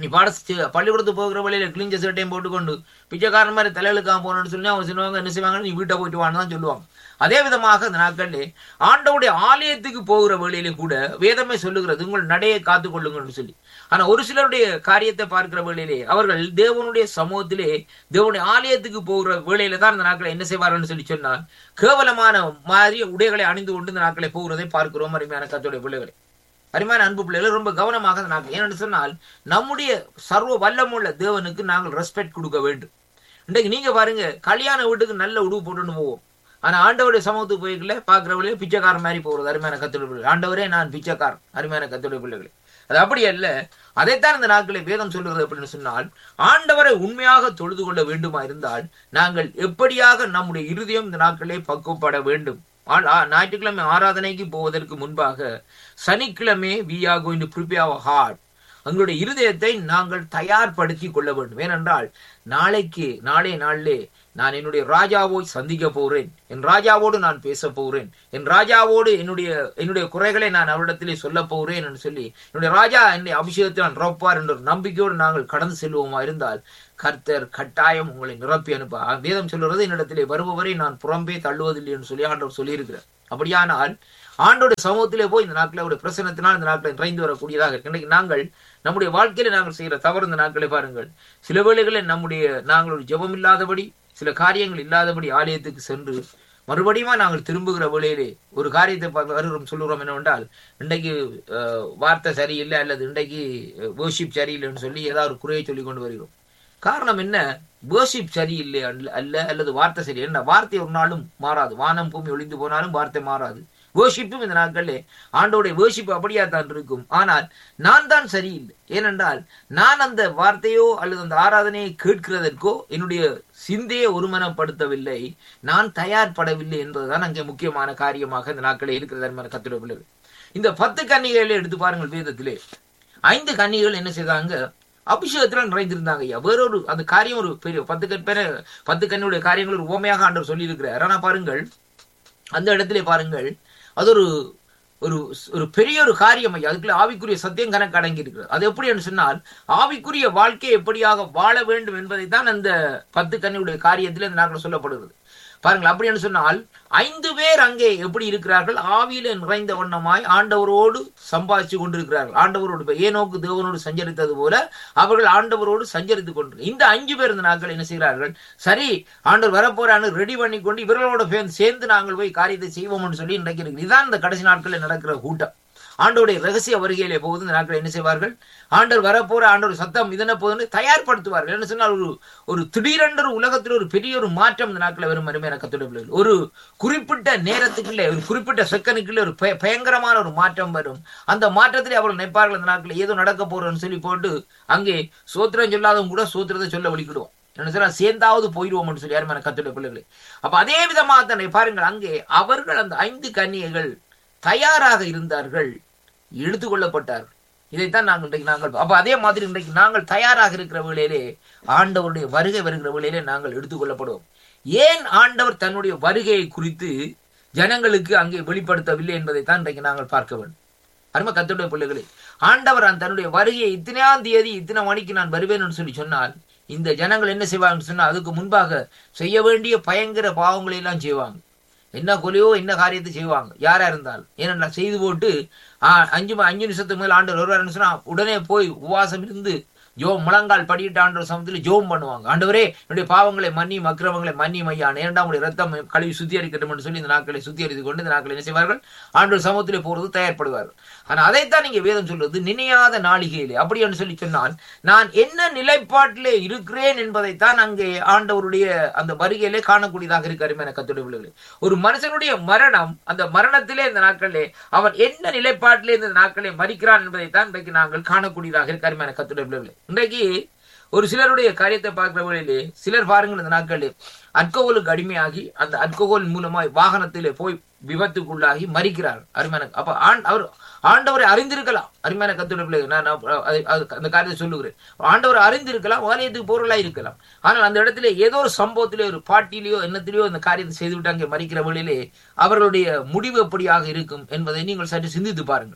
நீ பாட பள்ளிக்கூடத்துக்கு போகிற வழியில கிழிஞ்ச சட்டையும் போட்டுக்கொண்டு பிச்சைக்காரன் மாதிரி தலையிலுக்காம போகணும்னு சொல்லி அவங்க சின்னவங்க என்ன செய்வாங்க நீ வீட்டை போயிட்டு வான்னு தான் சொல்லுவாங்க அதே விதமாக இந்த நாட்களிலே ஆண்டவுடைய ஆலயத்துக்கு போகிற வேளையிலே கூட வேதமே சொல்லுகிறது உங்கள் நடையை காத்துக் கொள்ளுங்கள்னு சொல்லி ஆனா ஒரு சிலருடைய காரியத்தை பார்க்கிற வேளையிலே அவர்கள் தேவனுடைய சமூகத்திலே தேவனுடைய ஆலயத்துக்கு போகிற வேளையில தான் இந்த நாட்களை என்ன செய்வார்கள் சொல்லி சொன்னால் கேவலமான மாதிரி உடைகளை அணிந்து கொண்டு இந்த நாட்களை போகிறதை பார்க்கிறோம் அருமையான கத்தோடைய பிள்ளைகளை அருமையான அன்பு பிள்ளைகள் ரொம்ப கவனமாக இந்த நாட்கள் ஏனென்று சொன்னால் நம்முடைய சர்வ வல்லமுள்ள தேவனுக்கு நாங்கள் ரெஸ்பெக்ட் கொடுக்க வேண்டும் இன்றைக்கு நீங்க பாருங்க கல்யாண வீட்டுக்கு நல்ல உடுவு போட்டுன்னு போவோம் ஆனா ஆண்டவருடைய சமூகத்துக்கு போய்க்கல பாக்குறவங்களே பிச்சைக்காரன் மாதிரி போறது அருமையான கத்தோட பிள்ளைகள் ஆண்டவரே நான் பிச்சைக்காரன் அருமையான கத்தோட பிள்ளைகளே அது அப்படி அல்ல அதைத்தான் இந்த நாட்களை வேதம் சொல்லுகிறது அப்படின்னு சொன்னால் ஆண்டவரை உண்மையாக தொழுது கொள்ள வேண்டுமா இருந்தால் நாங்கள் எப்படியாக நம்முடைய இருதயம் இந்த நாட்களே பக்குவப்பட வேண்டும் ஆ- ஆ- ஞாயிற்றுக்கிழமை ஆராதனைக்கு போவதற்கு முன்பாக சனிக்கிழமை we are going to prepare our heart எங்களுடைய இருதயத்தை நாங்கள் தயார்படுத்தி கொள்ள வேண்டும் ஏனென்றால் நாளைக்கு நாளே நாளிலே நான் என்னுடைய ராஜாவோய் சந்திக்க போகிறேன் என் ராஜாவோடு நான் பேச போகிறேன் என் ராஜாவோடு என்னுடைய என்னுடைய குறைகளை நான் அவரிடத்திலே சொல்ல போகிறேன் என்று சொல்லி என்னுடைய ராஜா என்னை அபிஷேகத்தை நான் நிரப்பார் என்ற ஒரு நம்பிக்கையோடு நாங்கள் கடந்து செல்வோமா இருந்தால் கர்த்தர் கட்டாயம் உங்களை நிரப்பி அனுப்ப வேதம் சொல்லுறது என்னிடத்திலே வருபவரை நான் புறம்பே தள்ளுவதில்லை என்று சொல்லி ஆண்டவர் சொல்லியிருக்கிறார் அப்படியானால் ஆண்டோட சமூகத்திலே போய் இந்த நாட்களை ஒரு பிரசனத்தினால் இந்த நாட்களை நிறைந்து வரக்கூடியதாக இருக்கு இன்னைக்கு நாங்கள் நம்முடைய வாழ்க்கையில நாங்கள் செய்கிற தவறு இந்த நாட்களை பாருங்கள் சில வேளைகளில் நம்முடைய நாங்கள் ஒரு ஜெபம் இல்லாதபடி சில காரியங்கள் இல்லாதபடி ஆலயத்துக்கு சென்று மறுபடியும் நாங்கள் திரும்புகிற வேளையிலே ஒரு காரியத்தை பா- வருகிறோம் சொல்லுகிறோம் என்னவென்றால் இன்றைக்கு அஹ், வார்த்தை சரியில்லை அல்லது இன்றைக்கு வேர்ஷிப் சரியில்லைன்னு சொல்லி ஏதாவது ஒரு குறையை சொல்லி கொண்டு வருகிறோம் காரணம் என்ன வேர்ஷிப் சரியில்லை அல்ல அல்ல அல்லது வார்த்தை சரி என்ன வார்த்தை ஒரு நாளும் மாறாது வானம் பூமி ஒளிந்து போனாலும் வார்த்தை மாறாது வேர்ஷிப்பும் இந்த நாட்களிலே ஆண்டோடைய வேர்ஷிப் அப்படியா தான் இருக்கும் ஆனால் நான் தான் சரியில்லை ஏனென்றால் நான் அந்த வார்த்தையோ அல்லது அந்த ஆராதனையை கேட்கிறதற்கோ என்னுடைய சிந்தையை ஒருமனப்படுத்தவில்லை நான் தயார்படவில்லை என்பதுதான் அங்கே முக்கியமான காரியமாக இந்த நாட்களே இருக்கிறது கத்திர பிள்ளைகள் இந்த பத்து கன்னிகைகளை எடுத்து பாருங்கள் வேதத்திலே ஐந்து கன்னிகள் என்ன செய்தாங்க அபிஷேகத்துல நிறைந்திருந்தாங்க ஐயா வேறொரு அந்த காரியம் ஒரு பெரிய பத்து கற்பேர பத்து கண்ணியுடைய காரியங்கள் ஒரு ஓமையாக ஆண்டவர் சொல்லியிருக்கிறார் ஆனா பாருங்கள் அந்த இடத்திலே பாருங்கள் அது ஒரு ஒரு ஒரு பெரிய ஒரு காரியம் ஐயா அதுக்குள்ள ஆவிக்குரிய சத்தியம் கணக்கு அடங்கி இருக்கிறது அது எப்படி என்று சொன்னால் ஆவிக்குரிய வாழ்க்கை எப்படியாக வாழ வேண்டும் என்பதை தான் அந்த பத்து கண்ணியுடைய காரியத்தில் இந்த நாட்கள் சொல்லப்படுகிறது பாருங்கள் அப்படி என்று சொன்னால் ஐந்து பேர் அங்கே எப்படி இருக்கிறார்கள் ஆவியில நிறைந்த வண்ணமாய் ஆண்டவரோடு சம்பாதிச்சு கொண்டிருக்கிறார்கள் ஆண்டவரோடு இப்ப ஏனோக்கு தேவனோடு சஞ்சரித்தது போல அவர்கள் ஆண்டவரோடு சஞ்சரித்துக் கொண்டு இந்த அஞ்சு பேர் இந்த நாட்கள் என்ன செய்கிறார்கள் சரி ஆண்டவர் வரப்போறான்னு ரெடி பண்ணி கொண்டு இவர்களோட சேர்ந்து- சேர்ந்து நாங்கள் போய் காரியத்தை செய்வோம்னு சொல்லி இன்றைக்கு இருக்கு இதுதான் இந்த கடைசி நாட்களில் நடக்கிற கூட்டம் ஆண்டோடைய ரகசிய வருகையிலே போகுது இந்த நாட்கள் என்ன செய்வார்கள் ஆண்டவர் வரப்போற ஆண்டவர் சத்தம் இதென்ன போகுதுன்னு தயார்படுத்துவார்கள் என்ன சொன்னால் ஒரு ஒரு திடீரென்று ஒரு உலகத்தில் ஒரு பெரிய ஒரு மாற்றம் இந்த நாட்களில் வரும் அருமையான கத்துடைய பிள்ளைகள் ஒரு குறிப்பிட்ட நேரத்துக்குள்ளே ஒரு குறிப்பிட்ட செகண்டுக்குள்ளே ஒரு பய- பயங்கரமான ஒரு மாற்றம் வரும் அந்த மாற்றத்திலே அவர்கள் நினைப்பார்கள் இந்த நாட்களில் ஏதோ நடக்க போறோம்னு சொல்லி போட்டு அங்கே சோத்திரம் சொல்லாதவங்க கூட சோத்திரத்தை சொல்ல வலிக்கிடுவோம் என்ன சொன்னா சேர்ந்தாவது போயிடுவோம்னு சொல்லி யாருமான கத்துடைய பிள்ளைகளே அப்ப அதே விதமாக தானே பாருங்கள் அங்கே அவர்கள் அந்த ஐந்து கன்னிகைகள் தயாராக இருந்தார்கள் எடுத்துக்கொள்ளப்பட்டார்கள் இதைத்தான் நாங்கள் இன்றைக்கு நாங்கள் அப்ப அதே மாதிரி இன்றைக்கு நாங்கள் தயாராக இருக்கிற வேளையிலே ஆண்டவருடைய வருகை வருகிற வேளையிலே நாங்கள் எடுத்துக்கொள்ளப்படுவோம் ஏன் ஆண்டவர் தன்னுடைய வருகையை குறித்து ஜனங்களுக்கு அங்கே வெளிப்படுத்தவில்லை என்பதை தான் இன்றைக்கு நாங்கள் பார்க்க வேண்டும் அருமை கத்துடைய பிள்ளைகளே ஆண்டவர் அந்த தன்னுடைய வருகையை இத்தனையாம் தேதி இத்தனை மணிக்கு நான் வருவேன்னு சொல்லி சொன்னால் இந்த ஜனங்கள் என்ன செய்வாங்கன்னு சொன்னா அதுக்கு முன்பாக செய்ய வேண்டிய பயங்கர பாவங்களை எல்லாம் செய்வாங்க என்ன கொலையோ என்ன காரியத்தை செய்வாங்க யாரா இருந்தாலும் ஏனென்றா செய்து போட்டு ஆஹ் அஞ்சு ம- அஞ்சு நிமிஷத்துக்கு மேல ஆண்டு வருவாருன்னு சொன்னா உடனே போய் உபவாசம் இருந்து ஜோ முழங்கால் படியிட்ட ஆண்டு சமயத்தில் ஜோம் பண்ணுவாங்க ஆண்டவரே என்னுடைய பாவங்களை மன்னி அக்கிரமங்களை மன்னி மையான இரண்டாம் உடைய ரத்தம் கழுவி சுத்திகரிக்கட்டும் என்று சொல்லி இந்த நாட்களை சுத்திகரித்து கொண்டு இந்த நாட்களை என்ன செய்வார்கள் ஆண்டவர் சமூகத்திலே போறது தயார்படுவார்கள் ஆனா அதைத்தான் நீங்க வேதம் சொல்றது நினையாத நாளிகையிலே அப்படி என்று சொல்லி சொன்னால் நான் என்ன நிலைப்பாட்டிலே இருக்கிறேன் என்பதைத்தான் அங்கே ஆண்டவருடைய அந்த வருகையிலே காணக்கூடியதாக இருக்காரு என கத்துடைய பிள்ளைகளே ஒரு மனுஷனுடைய மரணம் அந்த மரணத்திலே இந்த நாட்களிலே அவன் என்ன நிலைப்பாட்டிலே இந்த நாட்களே மறிக்கிறான் என்பதைத்தான் இன்றைக்கு நாங்கள் காணக்கூடியதாக இருக்காரு என கத்துடைய பிள்ளைகளே இன்றைக்கு ஒரு சிலருடைய காரியத்தை பார்க்கிற வேளையிலே சிலர் பாருங்கள் இந்த நாட்களிலே அல்கோகோலுக்கு அடிமையாகி அந்த அல்கோகோல் மூலமாய் வாகனத்திலே போய் விபத்துக்குள்ளாகி மறிக்கிறார் அருமையான அப்ப ஆண் அவர் ஆண்டவரை அறிந்திருக்கலாம் அருமையான கத்துடைய பிள்ளைகள் நான் நான் அதை- அது- அந்த காரியத்தை சொல்லுகிறேன் ஆண்டவரை அறிந்திருக்கலாம் ஆலயத்துக்கு பொருளா இருக்கலாம் ஆனால் அந்த இடத்துல ஏதோ ஒரு சம்பவத்திலே ஒரு பாட்டிலேயோ என்னத்திலேயோ இந்த காரியத்தை செய்துவிட்டு அங்கே மறிக்கிற வேளையிலே அவர்களுடைய முடிவு எப்படியாக இருக்கும் என்பதை நீங்கள் சற்று சிந்தித்து பாருங்கள்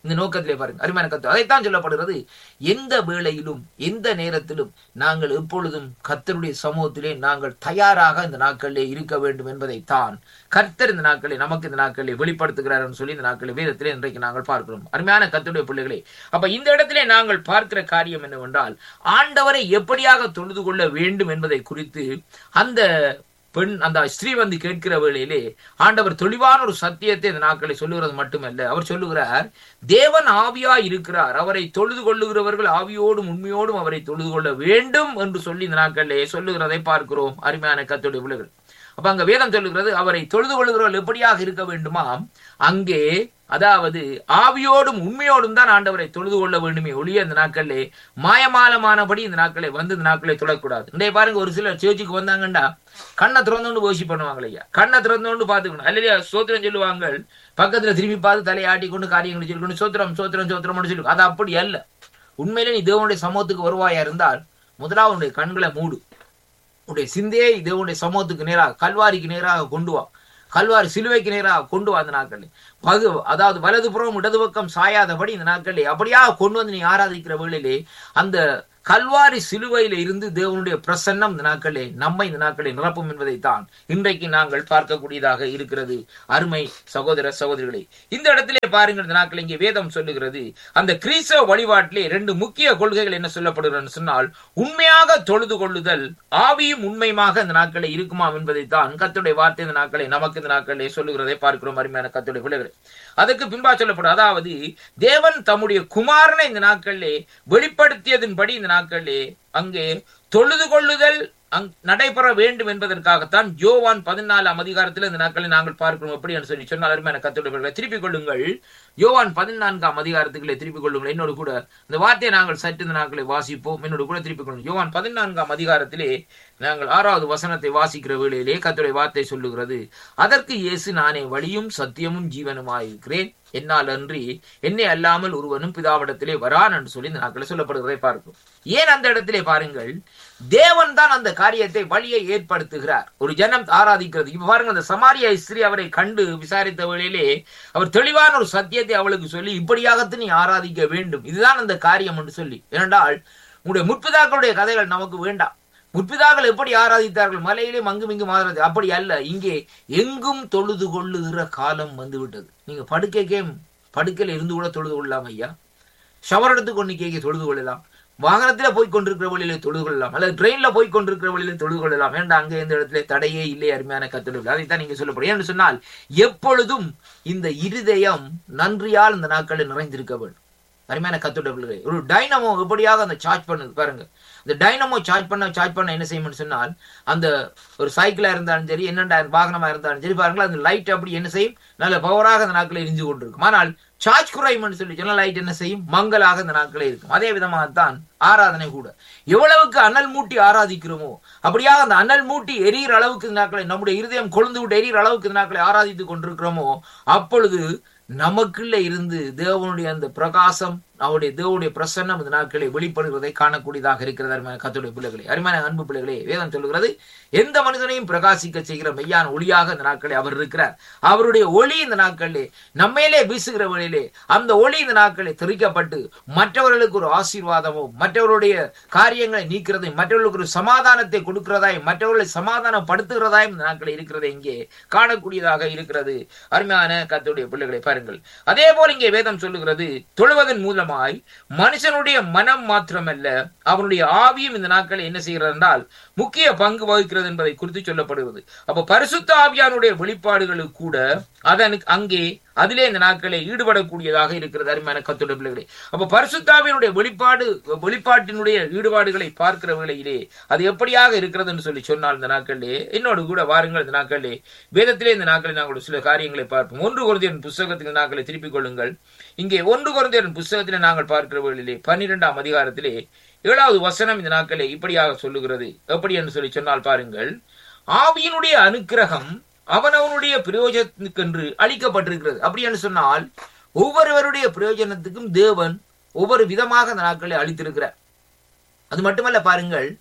இந்த நோக்கத்திலே பாருங்க அருமையான கத்து அதைத்தான் சொல்லப்படுகிறது எந்த வேளையிலும் எந்த நேரத்திலும் நாங்கள் எப்பொழுதும் கர்த்தருடைய சமூகத்திலே நாங்கள் தயாராக இந்த நாட்களிலே இருக்க வேண்டும் என்பதைத்தான் கர்த்தர் இந்த நாட்களை நமக்கு இந்த நாட்களை வெளிப்படுத்துகிறார் சொல்லி இந்த நாட்களை வேதத்திலே இன்றைக்கு நாங்கள் பார்க்கிறோம் அருமையான கர்த்தருடைய பிள்ளைகளே அப்ப இந்த இடத்திலே நாங்கள் பார்க்கிற காரியம் என்னவென்றால் ஆண்டவரை எப்படியாக தொழுது கொள்ள வேண்டும் என்பதை குறித்து அந்த பெண் அந்த ஸ்திரீ வந்து கேட்கிற வேளையிலே ஆண்டவர் தெளிவான ஒரு சத்தியத்தை இந்த நாட்களை சொல்லுகிறது மட்டுமல்ல அவர் சொல்லுகிறார் தேவன் ஆவியா இருக்கிறார் அவரை தொழுது கொள்ளுகிறவர்கள் ஆவியோடும் உண்மையோடும் அவரை தொழுது கொள்ள வேண்டும் என்று சொல்லி இந்த நாட்களிலே சொல்லுகிறதை பார்க்கிறோம் அருமையான கத்தோடைய பிள்ளைகள் அப்ப அங்க வேதம் சொல்லுகிறது அவரை தொழுது கொள்ளுகிறவர்கள் எப்படியாக இருக்க வேண்டுமாம் அங்கே அதாவது ஆவியோடும் உண்மையோடும் தான் ஆண்டவரை தொழுது கொள்ள வேண்டுமே ஒளிய இந்த நாட்களிலே மாயமாலமானபடி இந்த நாட்களை வந்து இந்த நாட்களை தொடக்கூடாது இன்றைய பாருங்க ஒரு சிலர் சேர்ச்சுக்கு வந்தாங்கண்டா கண்ணை திறந்தோண்டு ஓசி பண்ணுவாங்க ஐயா கண்ணை திறந்தோண்டு பாத்துக்கணும் அல்லையா சோத்திரம் சொல்லுவாங்க பக்கத்துல திரும்பி பார்த்து தலையாட்டி கொண்டு காரியங்களை சொல்லி சோத்திரம் சோத்திரம் சோத்திரம் சொல்லி அது அப்படி அல்ல உண்மையிலே நீ தேவனுடைய சமூகத்துக்கு வருவாயா இருந்தால் முதலாவது உன்னுடைய கண்களை மூடு உன்னுடைய சிந்தையை தேவனுடைய சமூகத்துக்கு நேராக கல்வாரிக்கு நேராக கொண்டு வா கல்வாரி சிலுவைக்கு நேராக கொண்டு வா அந்த நாட்களில் பகு அதாவது வலதுபுறம் இடது பக்கம் சாயாதபடி இந்த நாட்களிலே அப்படியாக கொண்டு வந்து நீ ஆராதிக்கிற வேளையிலே அந்த கல்வாரி சிலுவையில இருந்து தேவனுடைய பிரசன்னம் இந்த நாட்களே நம்மை இந்த நாட்களை நிரப்பும் என்பதைத்தான் இன்றைக்கு நாங்கள் பார்க்கக்கூடியதாக இருக்கிறது அருமை சகோதர சகோதரிகளே இந்த இடத்திலே பாருங்கள் இந்த நாட்கள் இங்கே வேதம் சொல்லுகிறது அந்த கிறிஸ்தவ வழிபாட்டிலே ரெண்டு முக்கிய கொள்கைகள் என்ன சொல்லப்படுகிறது சொன்னால் உண்மையாக தொழுது கொள்ளுதல் ஆவியும் உண்மையுமாக இந்த நாட்களை இருக்குமா என்பதைத்தான் கத்துடைய வார்த்தை இந்த நாட்களை நமக்கு இந்த நாட்களிலே சொல்லுகிறதை பார்க்கிறோம் அருமையான கத்துடைய பிள்ளைகளை அதுக்கு பின்பா சொல்லப்படும் அதாவது தேவன் தம்முடைய குமாரனை இந்த நாட்களிலே வெளிப்படுத்தியதன்படி இந்த நாட்களிலே அங்கே தொழுது கொள்ளுதல் அங் நடைபெற வேண்டும் என்பதற்காகத்தான் ஜோவான் பதினாலாம் அதிகாரத்தில் இந்த நாட்களை நாங்கள் பார்க்கிறோம் எப்படி என்று சொல்லி சொன்னால் அருமையான கத்தோட திருப்பிக் கொள்ளுங்கள் யோவான் பதினான்காம் அதிகாரத்துக்களை திருப்பிக் கொள்ளுங்கள் என்னோடு கூட இந்த வார்த்தையை நாங்கள் சற்று இந்த நாட்களை வாசிப்போம் என்னோடு கூட திருப்பிக் கொள்ளுங்கள் யோவான் பதினான்காம் அதிகாரத்திலே நாங்கள் ஆறாவது வசனத்தை வாசிக்கிற வேளையிலே கத்துடைய வார்த்தை சொல்லுகிறது அதற்கு இயேசு நானே வழியும் சத்தியமும் ஜீவனுமாயிருக்கிறேன் என்னால் அன்றி என்னை அல்லாமல் ஒருவனும் பிதாவிடத்திலே வரான் என்று சொல்லி இந்த நாட்களை சொல்லப்படுகிறதை பார்க்கும் ஏன் அந்த இடத்திலே பாருங்கள் தேவன் தான் அந்த காரியத்தை வழியை ஏற்படுத்துகிறார் ஒரு ஜனம் ஆராதிக்கிறது இப்ப பாருங்க அந்த சமாரிய ஸ்திரீ அவரை கண்டு விசாரித்த வேளையிலே அவர் தெளிவான ஒரு சத்தியத்தை அவளுக்கு சொல்லி இப்படியாகத்து நீ ஆராதிக்க வேண்டும் இதுதான் அந்த காரியம் என்று சொல்லி ஏனென்றால் உங்களுடைய முற்பிதாக்களுடைய கதைகள் நமக்கு வேண்டாம் முற்பிதாக்கள் எப்படி ஆராதித்தார்கள் மலையிலே மங்கும் இங்கும் ஆராதி அப்படி அல்ல இங்கே எங்கும் தொழுது கொள்ளுகிற காலம் வந்து விட்டது நீங்க படுக்கைக்கே படுக்கையில் இருந்து கூட தொழுது கொள்ளலாம் ஐயா ஷவர் எடுத்து கொண்டு கேட்க தொழுது கொள்ளலாம் வாகனத்துல போய் கொண்டிருக்கிற வழியிலே தொழுது கொள்ளலாம் அல்லது ட்ரெயின்ல போய் கொண்டிருக்கிற வழியிலே தொழுது கொள்ளலாம் ஏன்டா அங்கே இந்த இடத்துல தடையே இல்லை அருமையான கத்தொழில் அதைத்தான் நீங்க சொல்லப்படும் ஏன்னு சொன்னால் எப்பொழுதும் இந்த இருதயம் நன்றியால் இந்த நாட்களில் நிறைந்திருக்க வேண்டும் அருமையான கத்தோட பிள்ளைகளே ஒரு டைனமோ எப்படியாக அந்த சார்ஜ் பண்ணுது பாருங்க இந்த டைனமோ சார்ஜ் பண்ண சார்ஜ் பண்ண என்ன செய்யும்னு சொன்னால் அந்த ஒரு சைக்கிளா இருந்தாலும் சரி என்னென்ன வாகனமா இருந்தாலும் சரி பாருங்களா அந்த லைட் அப்படி என்ன செய்யும் நல்ல பவராக அந்த நாட்களை எரிஞ்சு கொண்டிருக்கும் ஆனால் சார்ஜ் குறையும்னு சொல்லி சொன்ன லைட் என்ன செய்யும் மங்கலாக இந்த நாட்களே இருக்கும் அதே விதமாகத்தான் ஆராதனை கூட எவ்வளவுக்கு அனல் மூட்டி ஆராதிக்கிறோமோ அப்படியாக அந்த அனல் மூட்டி எரியிற அளவுக்கு இந்த நாட்களை நம்முடைய இருதயம் கொழுந்து விட்டு எரியிற அளவுக்கு இந்த நாட்களை ஆராதித்து கொண்டிருக்கிறோமோ அப்பொழுது நமக்குள்ள இருந்து தேவனுடைய அந்த பிரகாசம் அவருடைய தேவனுடைய பிரசன்னம் இந்த நாட்களை வெளிப்படுகிறதை காணக்கூடியதாக இருக்கிறது அருமையான கத்துடைய பிள்ளைகளே அருமையான அன்பு பிள்ளைகளே வேதம் சொல்லுகிறது எந்த மனிதனையும் பிரகாசிக்க செய்கிற மெய்யான ஒளியாக இந்த நாட்களே அவர் இருக்கிறார் அவருடைய ஒளி இந்த நாட்களிலே நம்மையிலே வீசுகிற வழியிலே அந்த ஒளி இந்த நாட்களை தெரிவிக்கப்பட்டு மற்றவர்களுக்கு ஒரு ஆசீர்வாதமோ மற்றவருடைய காரியங்களை நீக்கிறதை மற்றவர்களுக்கு ஒரு சமாதானத்தை கொடுக்கிறதாயும் மற்றவர்களை சமாதானப்படுத்துகிறதாயும் இந்த நாட்களை இருக்கிறது இங்கே காணக்கூடியதாக இருக்கிறது அருமையான கத்துடைய பிள்ளைகளை பாருங்கள் அதே போல இங்கே வேதம் சொல்லுகிறது தொழுவதன் மூலமாய் மனுஷனுடைய மனம் மாத்திரமல்ல அவனுடைய ஆவியும் இந்த நாட்கள் என்ன செய்கிறது என்றால் முக்கிய பங்கு வகிக்கிறது என்பதை குறித்து சொல்லப்படுகிறது அப்ப பரிசுத்த ஆவியானுடைய வெளிப்பாடுகளுக்கு கூட அதனுக்கு அங்கே அதிலே இந்த நாட்களை ஈடுபடக்கூடியதாக இருக்கிறது அருமையான கத்துடைய பிள்ளைகளே அப்ப பரிசுத்தாவினுடைய வெளிப்பாடு வெளிப்பாட்டினுடைய ஈடுபாடுகளை பார்க்கிற வேளையிலே அது எப்படியாக இருக்கிறது என்று சொல்லி சொன்னால் இந்த நாட்களிலே என்னோடு கூட வாருங்கள் இந்த நாட்களிலே வேதத்திலே இந்த நாட்களில் நாங்கள் சில காரியங்களை பார்ப்போம் ஒன்று குருந்தியன் புஸ்தகத்தின் நாட்களை திருப்பிக் கொள்ளுங்கள் இங்கே ஒன்று குருந்தியன் புஸ்தகத்திலே நாங்கள் பார்க்கிற வேளையிலே பன்னிரெண்டாம் அதிகாரத்திலே ஏழாவது வசனம் இந்த நாட்களே இப்படியாக சொல்லுகிறது எப்படி என்று சொல்லி சொன்னால் பாருங்கள் ஆவியினுடைய அனுக்கிரகம் அவனவனுடைய பிரயோஜனத்துக்கென்று அளிக்கப்பட்டிருக்கிறது அப்படி என்று சொன்னால் ஒவ்வொருவருடைய பிரயோஜனத்துக்கும் தேவன் ஒவ்வொரு விதமாக அந்த நாட்களை அளித்திருக்கிறார் அது மட்டுமல்ல பாருங்கள்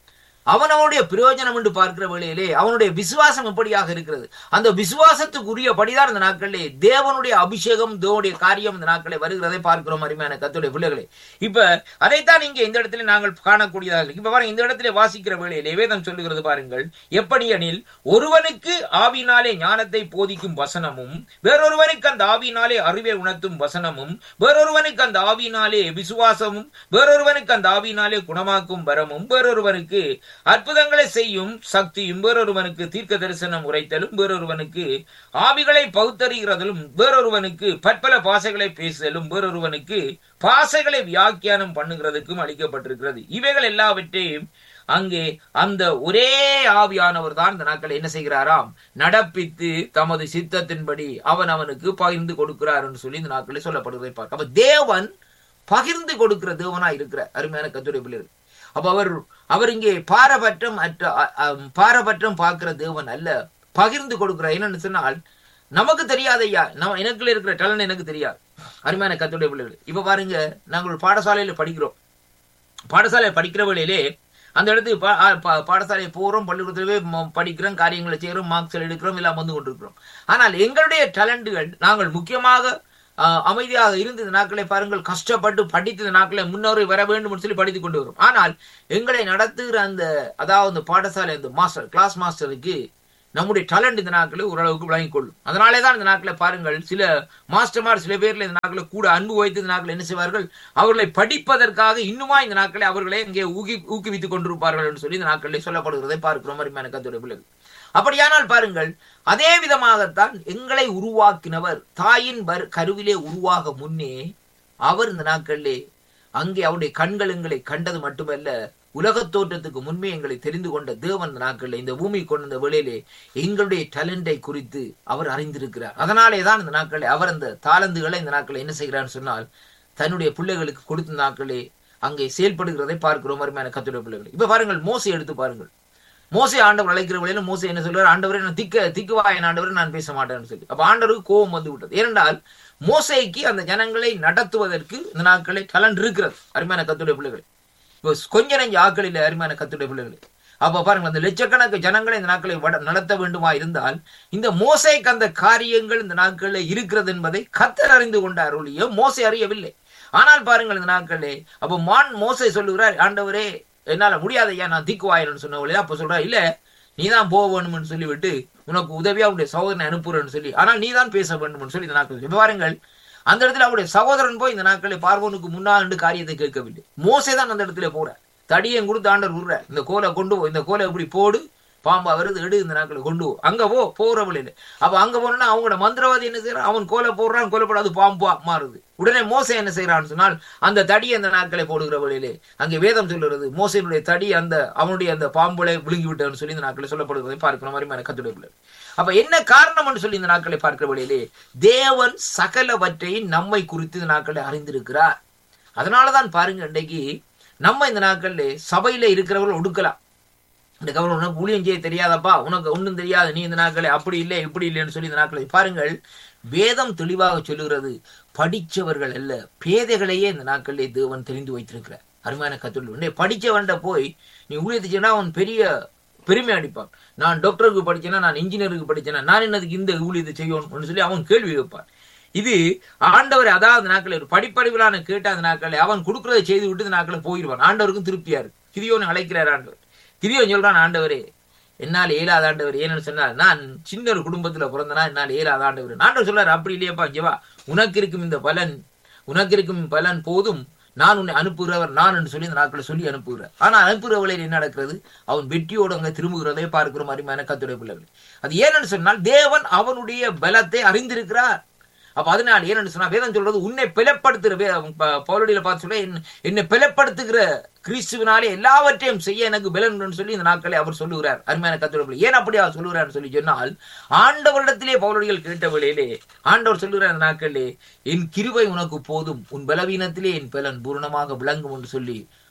அவனவனுடைய பிரயோஜனம் என்று பார்க்கிற வேளையிலே அவனுடைய விசுவாசம் எப்படியாக இருக்கிறது அந்த விசுவாசத்துக்குரியபடிதான் இந்த நாட்களிலே தேவனுடைய அபிஷேகம் தேவனுடைய காரியம் இந்த நாட்களே வருகிறதை பார்க்கிறோம் அருமையான கத்துடைய பிள்ளைகளே இப்ப அதைத்தான் இங்கே இந்த இடத்துல நாங்கள் காணக்கூடியதாக இருக்கு இப்ப பாருங்க இந்த இடத்துல வாசிக்கிற வேளையிலே வேதம் சொல்லுகிறது பாருங்கள் எப்படி எனில் ஒருவனுக்கு ஆவினாலே ஞானத்தை போதிக்கும் வசனமும் வேறொருவனுக்கு அந்த ஆவினாலே அறிவை உணர்த்தும் வசனமும் வேறொருவனுக்கு அந்த ஆவினாலே விசுவாசமும் வேறொருவனுக்கு அந்த ஆவினாலே குணமாக்கும் வரமும் வேறொருவனுக்கு அற்புதங்களை செய்யும் சக்தியும் வேறொருவனுக்கு தீர்க்க தரிசனம் உரைத்தலும் வேறொருவனுக்கு ஆவிகளை பகுத்தறிகிறதிலும் வேறொருவனுக்கு பற்பல பாசைகளை பேசுதலும் வேறொருவனுக்கு பாசைகளை வியாக்கியானம் பண்ணுகிறதுக்கும் அளிக்கப்பட்டிருக்கிறது இவைகள் எல்லாவற்றையும் அங்கே அந்த ஒரே ஆவியானவர் தான் இந்த நாட்கள் என்ன செய்கிறாராம் நடப்பித்து தமது சித்தத்தின்படி அவன் அவனுக்கு பகிர்ந்து கொடுக்கிறார் என்று சொல்லி இந்த நாட்களில் சொல்லப்படுவதை பார்க்க அப்ப தேவன் பகிர்ந்து கொடுக்கிற தேவனா இருக்கிற அருமையான கத்துடைய பிள்ளைகள் அப்ப அவர் அவர் இங்கே பாரபட்சம் அற்ற அ- அ- பாரபட்சம் பார்க்கிற தேவன் அல்ல பகிர்ந்து கொடுக்கிற என்னன்னு சொன்னால் நமக்கு தெரியாத ஐயா நம்ம எனக்குள்ள இருக்கிற டலன் எனக்கு தெரியாது அருமையான கத்துடைய பிள்ளைகள் இப்ப பாருங்க நாங்கள் ஒரு பாடசாலையில படிக்கிறோம் பாடசாலை படிக்கிற வேளையிலே அந்த இடத்துக்கு பா- ஆ, பா- பாடசாலை போறோம் பள்ளிக்கூடத்திலே ம- படிக்கிறோம் காரியங்களை செய்கிறோம் மார்க்ஸ் எடுக்கிறோம் எல்லாம் வந்து கொண்டிருக்கிறோம் ஆனால் எங்களுடைய டேலண்டுகள் நாங்கள் முக்கியமாக ஆ, அமைதியாக இருந்து இந்த நாட்களை பாருங்கள் கஷ்டப்பட்டு படித்து இந்த நாட்களை முன்னோரை வர வேண்டும் சொல்லி படித்துக் கொண்டு வரும் ஆனால் எங்களை நடத்துகிற அந்த அதாவது அந்த பாடசாலை அந்த மாஸ்டர் கிளாஸ் மாஸ்டருக்கு நம்முடைய டேலண்ட் இந்த நாட்களில் ஓரளவுக்கு விளங்கிக் கொள்ளும் அதனாலே தான் இந்த நாட்களை பாருங்கள் சில மாஸ்டர்மார் சில பேர்ல இந்த நாட்களை கூட அன்பு வைத்து இந்த நாட்கள் என்ன செய்வார்கள் அவர்களை படிப்பதற்காக இன்னுமா இந்த நாட்களை அவர்களை இங்கே ஊக்கி ஊக்குவித்துக் கொண்டிருப்பார்கள் என்று சொல்லி இந்த நாட்களில் சொல்லப்படுகிறதை பார்க்கிறோம் அருமையான கத்தோட பிள்ளைகள் அப்படியானால் பாருங்கள் அதே விதமாகத்தான் எங்களை உருவாக்கினவர் தாயின் வர்- கருவிலே உருவாக முன்னே அவர் இந்த நாட்களிலே அங்கே அவருடைய கண்கள் எங்களை கண்டது மட்டுமல்ல உலகத் தோற்றத்துக்கு முன்பே எங்களை தெரிந்து கொண்ட தேவன் இந்த நாட்களில் இந்த பூமி கொண்ட இந்த வேளையிலே எங்களுடைய டேலண்டை குறித்து அவர் அறிந்திருக்கிறார் அதனாலே தான் இந்த நாட்களில் அவர் அந்த தாளந்துகளை இந்த நாட்களில் என்ன செய்கிறார்னு சொன்னால் தன்னுடைய பிள்ளைகளுக்கு கொடுத்த நாட்களே அங்கே செயல்படுகிறதை பார்க்கிறோம் அருமையான கத்துடைய பிள்ளைகள் இப்ப பாருங்கள் மோசை எடுத்து பாருங்கள் மோசை ஆண்டவர் அழைக்கிற வழியில மோசை என்ன சொல்றாரு ஆண்டவரே நான் திக்க திக்குவாயன் ஆண்டவரே நான் பேச மாட்டேன்னு சொல்லி அப்ப ஆண்டவருக்கு கோபம் வந்து விட்டது ஏனென்றால் மோசைக்கு அந்த ஜனங்களை நடத்துவதற்கு இந்த நாட்களை டலண்ட் இருக்கிறது அருமையான கத்துடைய பிள்ளைகள் இப்போ கொஞ்ச நெஞ்ச ஆக்கள் இல்லை அருமையான கத்துடைய பிள்ளைகள் அப்ப பாருங்க அந்த லட்சக்கணக்கு ஜனங்களை இந்த நாட்களை வட- நடத்த வேண்டுமா இருந்தால் இந்த மோசைக்கு அந்த காரியங்கள் இந்த நாட்களில் இருக்கிறது என்பதை கத்தர் அறிந்து கொண்டார் ஒழிய மோசை அறியவில்லை ஆனால் பாருங்கள் இந்த நாட்களே அப்ப மான் மோசை சொல்லுகிறார் ஆண்டவரே என்னால முடியாது ஐயா நான் திக்குவாயிரன்னு சொன்ன அப்ப சொல்றா இல்ல நீதான் போக வேணும்னு சொல்லிவிட்டு உனக்கு உதவியா உன்னுடைய சகோதரனை அனுப்புறேன்னு சொல்லி ஆனால் நீதான் பேச வேண்டும்னு சொல்லி இந்த நாட்கள் இப்ப பாருங்கள் அந்த இடத்துல அவருடைய சகோதரன் போய் இந்த நாட்களை பார்வோனுக்கு முன்னாண்டு காரியத்தை கேட்கவில்லை மோசே தான் அந்த இடத்துல போற தடியன் கொடுத்து ஆண்டவர் விடுற இந்த கோலை கொண்டு போ இந்த கோலை இப்படி போடு பாம்பா வருது எடு இந்த நாட்களை கொண்டு போ அங்க போ போற வழியில அப்ப அங்க போனா அவங்களோட மந்திரவாதி என்ன செய்யறான் அவன் கோலை போடுறான் கோலை போட அது பாம்பா மாறுது உடனே மோசை என்ன செய்யறான்னு சொன்னால் அந்த தடி அந்த நாட்களை போடுகிற வழியிலே அங்கே வேதம் சொல்லுறது மோசையினுடைய தடி அந்த அவனுடைய அந்த பாம்புகளை விழுங்கி விட்டன்னு சொல்லி இந்த நாட்களை சொல்லப்படுவதை பார்க்கிற மாதிரி கத்துடைய அப்ப என்ன காரணம் என்று சொல்லி இந்த நாட்களை பார்க்கிற வழியிலே தேவன் சகலவற்றையும் நம்மை குறித்து இந்த நாட்களை அறிந்திருக்கிறார் அதனாலதான் பாருங்க இன்றைக்கு நம்ம இந்த நாட்கள்ல சபையில இருக்கிறவர்கள் ஒடுக்கலாம் இந்த கவனம் உனக்கு ஊழியம் செய்ய தெரியாதப்பா உனக்கு ஒன்றும் தெரியாது நீ இந்த நாட்களை அப்படி இல்லை இப்படி இல்லைன்னு சொல்லி இந்த நாட்களை பாருங்கள் வேதம் தெளிவாக சொல்லுகிறது படிச்சவர்கள் அல்ல பேதைகளையே இந்த நாட்களிலே தேவன் தெரிந்து வைத்திருக்கிறார் அருமையான கத்துள்ள படிச்சவன்ட போய் நீ ஊழியத்தை செய்யனா அவன் பெரிய பெருமை அடிப்பான் நான் டாக்டருக்கு படிச்சேனா நான் இன்ஜினியருக்கு படிச்சேனா நான் என்னதுக்கு இந்த ஊழியத்தை செய்யணும்னு சொல்லி அவன் கேள்வி வைப்பான் இது ஆண்டவர் அதாவது நாட்கள் ஒரு படிப்பறிவிலான கேட்ட அந்த நாட்களை அவன் கொடுக்கறதை செய்து விட்டு இந்த நாட்களை போயிடுவான் ஆண்டவருக்கும் திருப்தியா இருக்கு கிரியோன்னு அழைக்கிறார் ஆண்டவர் கிரியோன் சொல்றான் ஆண்டவரே என்னால் ஏழாத ஆண்டவர் ஏன்னு சொன்னார் நான் சின்ன ஒரு குடும்பத்துல பிறந்தனா என்னால் ஏழாத ஆண்டவர் ஆண்டவர் சொல்றாரு அப்படி இல்லையப்பா ஜெவா உனக்கு இருக்கும் இந்த பலன் உனக்கு இருக்கும் பலன் போதும் நான் உன்னை அனுப்புகிறவர் நான் என்று சொல்லி இந்த நாட்களை சொல்லி அனுப்புகிறார் ஆனா அனுப்புகிறவளையில் என்ன நடக்கிறது அவன் வெற்றியோடு அங்க திரும்புகிறதை பார்க்கிறோம் அருமையான கத்துடைய பிள்ளைகள் அது ஏனென்று சொன்னால் தேவன் அவனுடைய பலத்தை அறிந்திருக்கிறார் அப்ப அதனால் ஏன்னு சொன்னா வேதம் சொல்றது உன்னை பிளப்படுத்துகிற வே- ப- பவுலடியில பார்த்து சொல்ல "என்- என்னை பிளப்படுத்துகிற கிறிஸ்துவினாலே எல்லாவற்றையும் செய்ய எனக்கு பலன் உண்டுன்னு சொல்லி இந்த நாட்களை அவர் சொல்லுகிறார் அருமையான கத்துடைய ஏன் அப்படி அவர் சொல்லுகிறார் சொல்லி சொன்னால் ஆண்டவரிடத்திலே பவுலடிகள் கேட்ட வேளையிலே ஆண்டவர் சொல்லுகிறார் இந்த நாட்களிலே என் கிருபை உனக்கு போதும் உன் பலவீனத்திலே என் பலன் பூரணமாக விளங்கும் என்று சொல்லி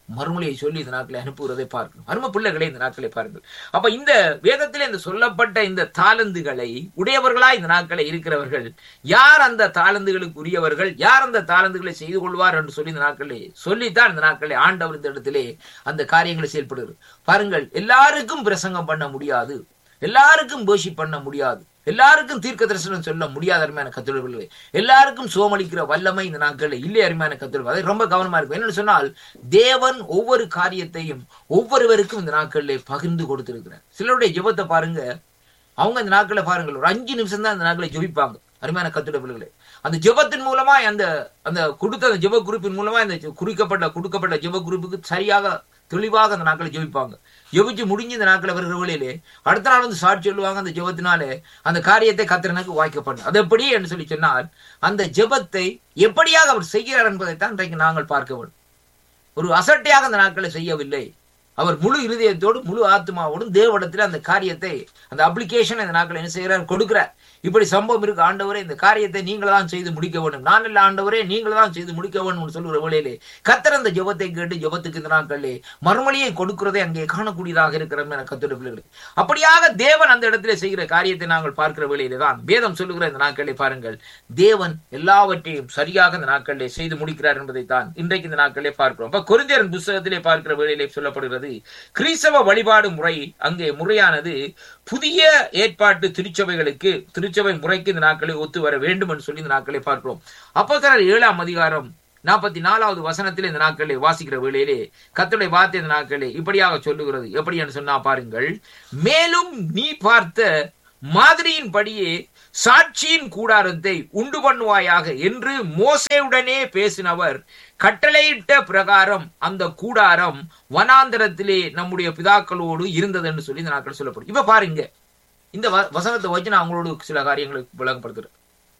மறுமொழியை சொல்லி இந்த நாட்களை அனுப்புகிறதை பார்க்கணும் அரும பிள்ளைகளை இந்த நாட்களை பாருங்கள் அப்ப இந்த வேதத்தில் இந்த சொல்லப்பட்ட இந்த தாளந்துகளை உடையவர்களா இந்த நாட்களை இருக்கிறவர்கள் யார் அந்த தாளந்துகளுக்கு உரியவர்கள் யார் அந்த தாளந்துகளை செய்து கொள்வார் என்று சொல்லி இந்த நாட்களை சொல்லித்தான் இந்த நாட்களை ஆண்டவர் இந்த இடத்திலே அந்த காரியங்களை செயல்படுகிறது பாருங்கள் எல்லாருக்கும் பிரசங்கம் பண்ண முடியாது எல்லாருக்கும் பேஷி பண்ண முடியாது எல்லாருக்கும் தீர்க்க தரிசனம் சொல்ல முடியாத அருமையான கத்துழைகள் எல்லாருக்கும் சோமளிக்கிற வல்லமை இந்த நாட்களில் இல்லை அருமையான கத்துழைகள் அதை ரொம்ப கவனமா இருக்கும் என்னன்னு சொன்னால் தேவன் ஒவ்வொரு காரியத்தையும் ஒவ்வொருவருக்கும் இந்த நாட்களிலே பகிர்ந்து கொடுத்திருக்கிறார் சிலருடைய ஜெபத்தை பாருங்க அவங்க இந்த நாட்களை பாருங்கள் ஒரு அஞ்சு நிமிஷம் தான் இந்த நாட்களை ஜெபிப்பாங்க அருமையான கத்துட பிள்ளைகளே அந்த ஜெபத்தின் மூலமா அந்த அந்த கொடுத்த அந்த ஜெப குறிப்பின் மூலமா இந்த குறிக்கப்பட்ட கொடுக்கப்பட்ட ஜெப குறிப்புக்கு சரியாக தெளிவாக அந்த நாட்களை ஜெபிப்பாங்க ஜெபிச்சு முடிஞ்சு இந்த நாட்களை வருகிற வேளையிலே அடுத்த நாள் வந்து சாட்சி சொல்லுவாங்க அந்த ஜெபத்தினாலே அந்த காரியத்தை கத்திரனுக்கு வாய்க்கப்படும் அது எப்படி என்று சொல்லி சொன்னால் அந்த ஜெபத்தை எப்படியாக அவர் செய்கிறார் என்பதைத்தான் இன்றைக்கு நாங்கள் பார்க்க வேண்டும் ஒரு அசட்டையாக அந்த நாட்களை செய்யவில்லை அவர் முழு இருதயத்தோடு முழு ஆத்மாவோடும் தேவடத்தில் அந்த காரியத்தை அந்த அப்ளிகேஷன் இந்த நாட்கள் என்ன செய்கிறார் கொடுக்கிறார் இப்படி சம்பவம் இருக்கு ஆண்டவரே இந்த காரியத்தை நீங்கள் தான் செய்து முடிக்க வேண்டும் நான் இல்ல ஆண்டவரே நீங்கள் தான் செய்து முடிக்க வேண்டும் சொல்லுகிற வேளையிலே கத்தர் அந்த ஜெபத்தை கேட்டு ஜெபத்துக்கு இந்த நாட்களிலே மறுமொழியை கொடுக்கிறதை அங்கே காணக்கூடியதாக இருக்கிற கத்தோட பிள்ளைகள் அப்படியாக தேவன் அந்த இடத்திலே செய்கிற காரியத்தை நாங்கள் பார்க்கிற வேளையிலே தான் வேதம் சொல்லுகிற இந்த நாட்களை பாருங்கள் தேவன் எல்லாவற்றையும் சரியாக இந்த நாட்களிலே செய்து முடிக்கிறார் என்பதைத்தான் இன்றைக்கு இந்த நாட்களிலே பார்க்கிறோம் அப்ப கொரிந்தியரன் புஸ்தகத்திலே பார்க்கிற வேளையிலே சொல்லப்படுகிறது கிறிஸ்தவ வழிபாடு முறை அங்கே முறையானது புதிய ஏற்பாட்டு திருச்சபைகளுக்கு திருச்சபை முறைக்கு இந்த நாட்களை ஒத்து வர வேண்டும் என்று சொல்லி இந்த நாட்களை பார்க்கிறோம் அப்போ ஏழாம் அதிகாரம் நாற்பத்தி நாலாவது வசனத்தில் இந்த நாட்களை வாசிக்கிற வேளையிலே கத்துடைய வார்த்தை இந்த நாட்களே இப்படியாக சொல்லுகிறது எப்படி என்று சொன்னா பாருங்கள் மேலும் நீ பார்த்த மாதிரியின்படியே சாட்சியின் கூடாரத்தை உண்டு பண்ணுவாயாக என்று மோசேவுடனே பேசினவர் கட்டளையிட்ட பிரகாரம் அந்த கூடாரம் வனாந்தரத்திலே நம்முடைய பிதாக்களோடு இருந்தது என்று சொல்லி இந்த நாட்கள் சொல்லப்படும் இப்ப பாருங்க இந்த வசனத்தை வச்சு நான் உங்களோட சில காரியங்களை விளங்கப்படுத்துறேன்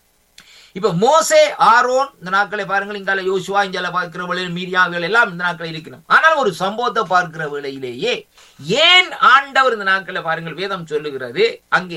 இப்ப மோசே ஆரோன் இந்த நாட்களை பாருங்கள் இங்கால யோசுவா இங்கால பார்க்கிற வேளையில் மீடியாவில் எல்லாம் இந்த நாட்களை இருக்கணும் ஆனால் ஒரு சம்பவத்தை பார்க்கிற வேளையிலேயே ஏன் ஆண்டவர் இந்த நாட்களை பாருங்கள் வேதம் சொல்லுகிறது அங்கே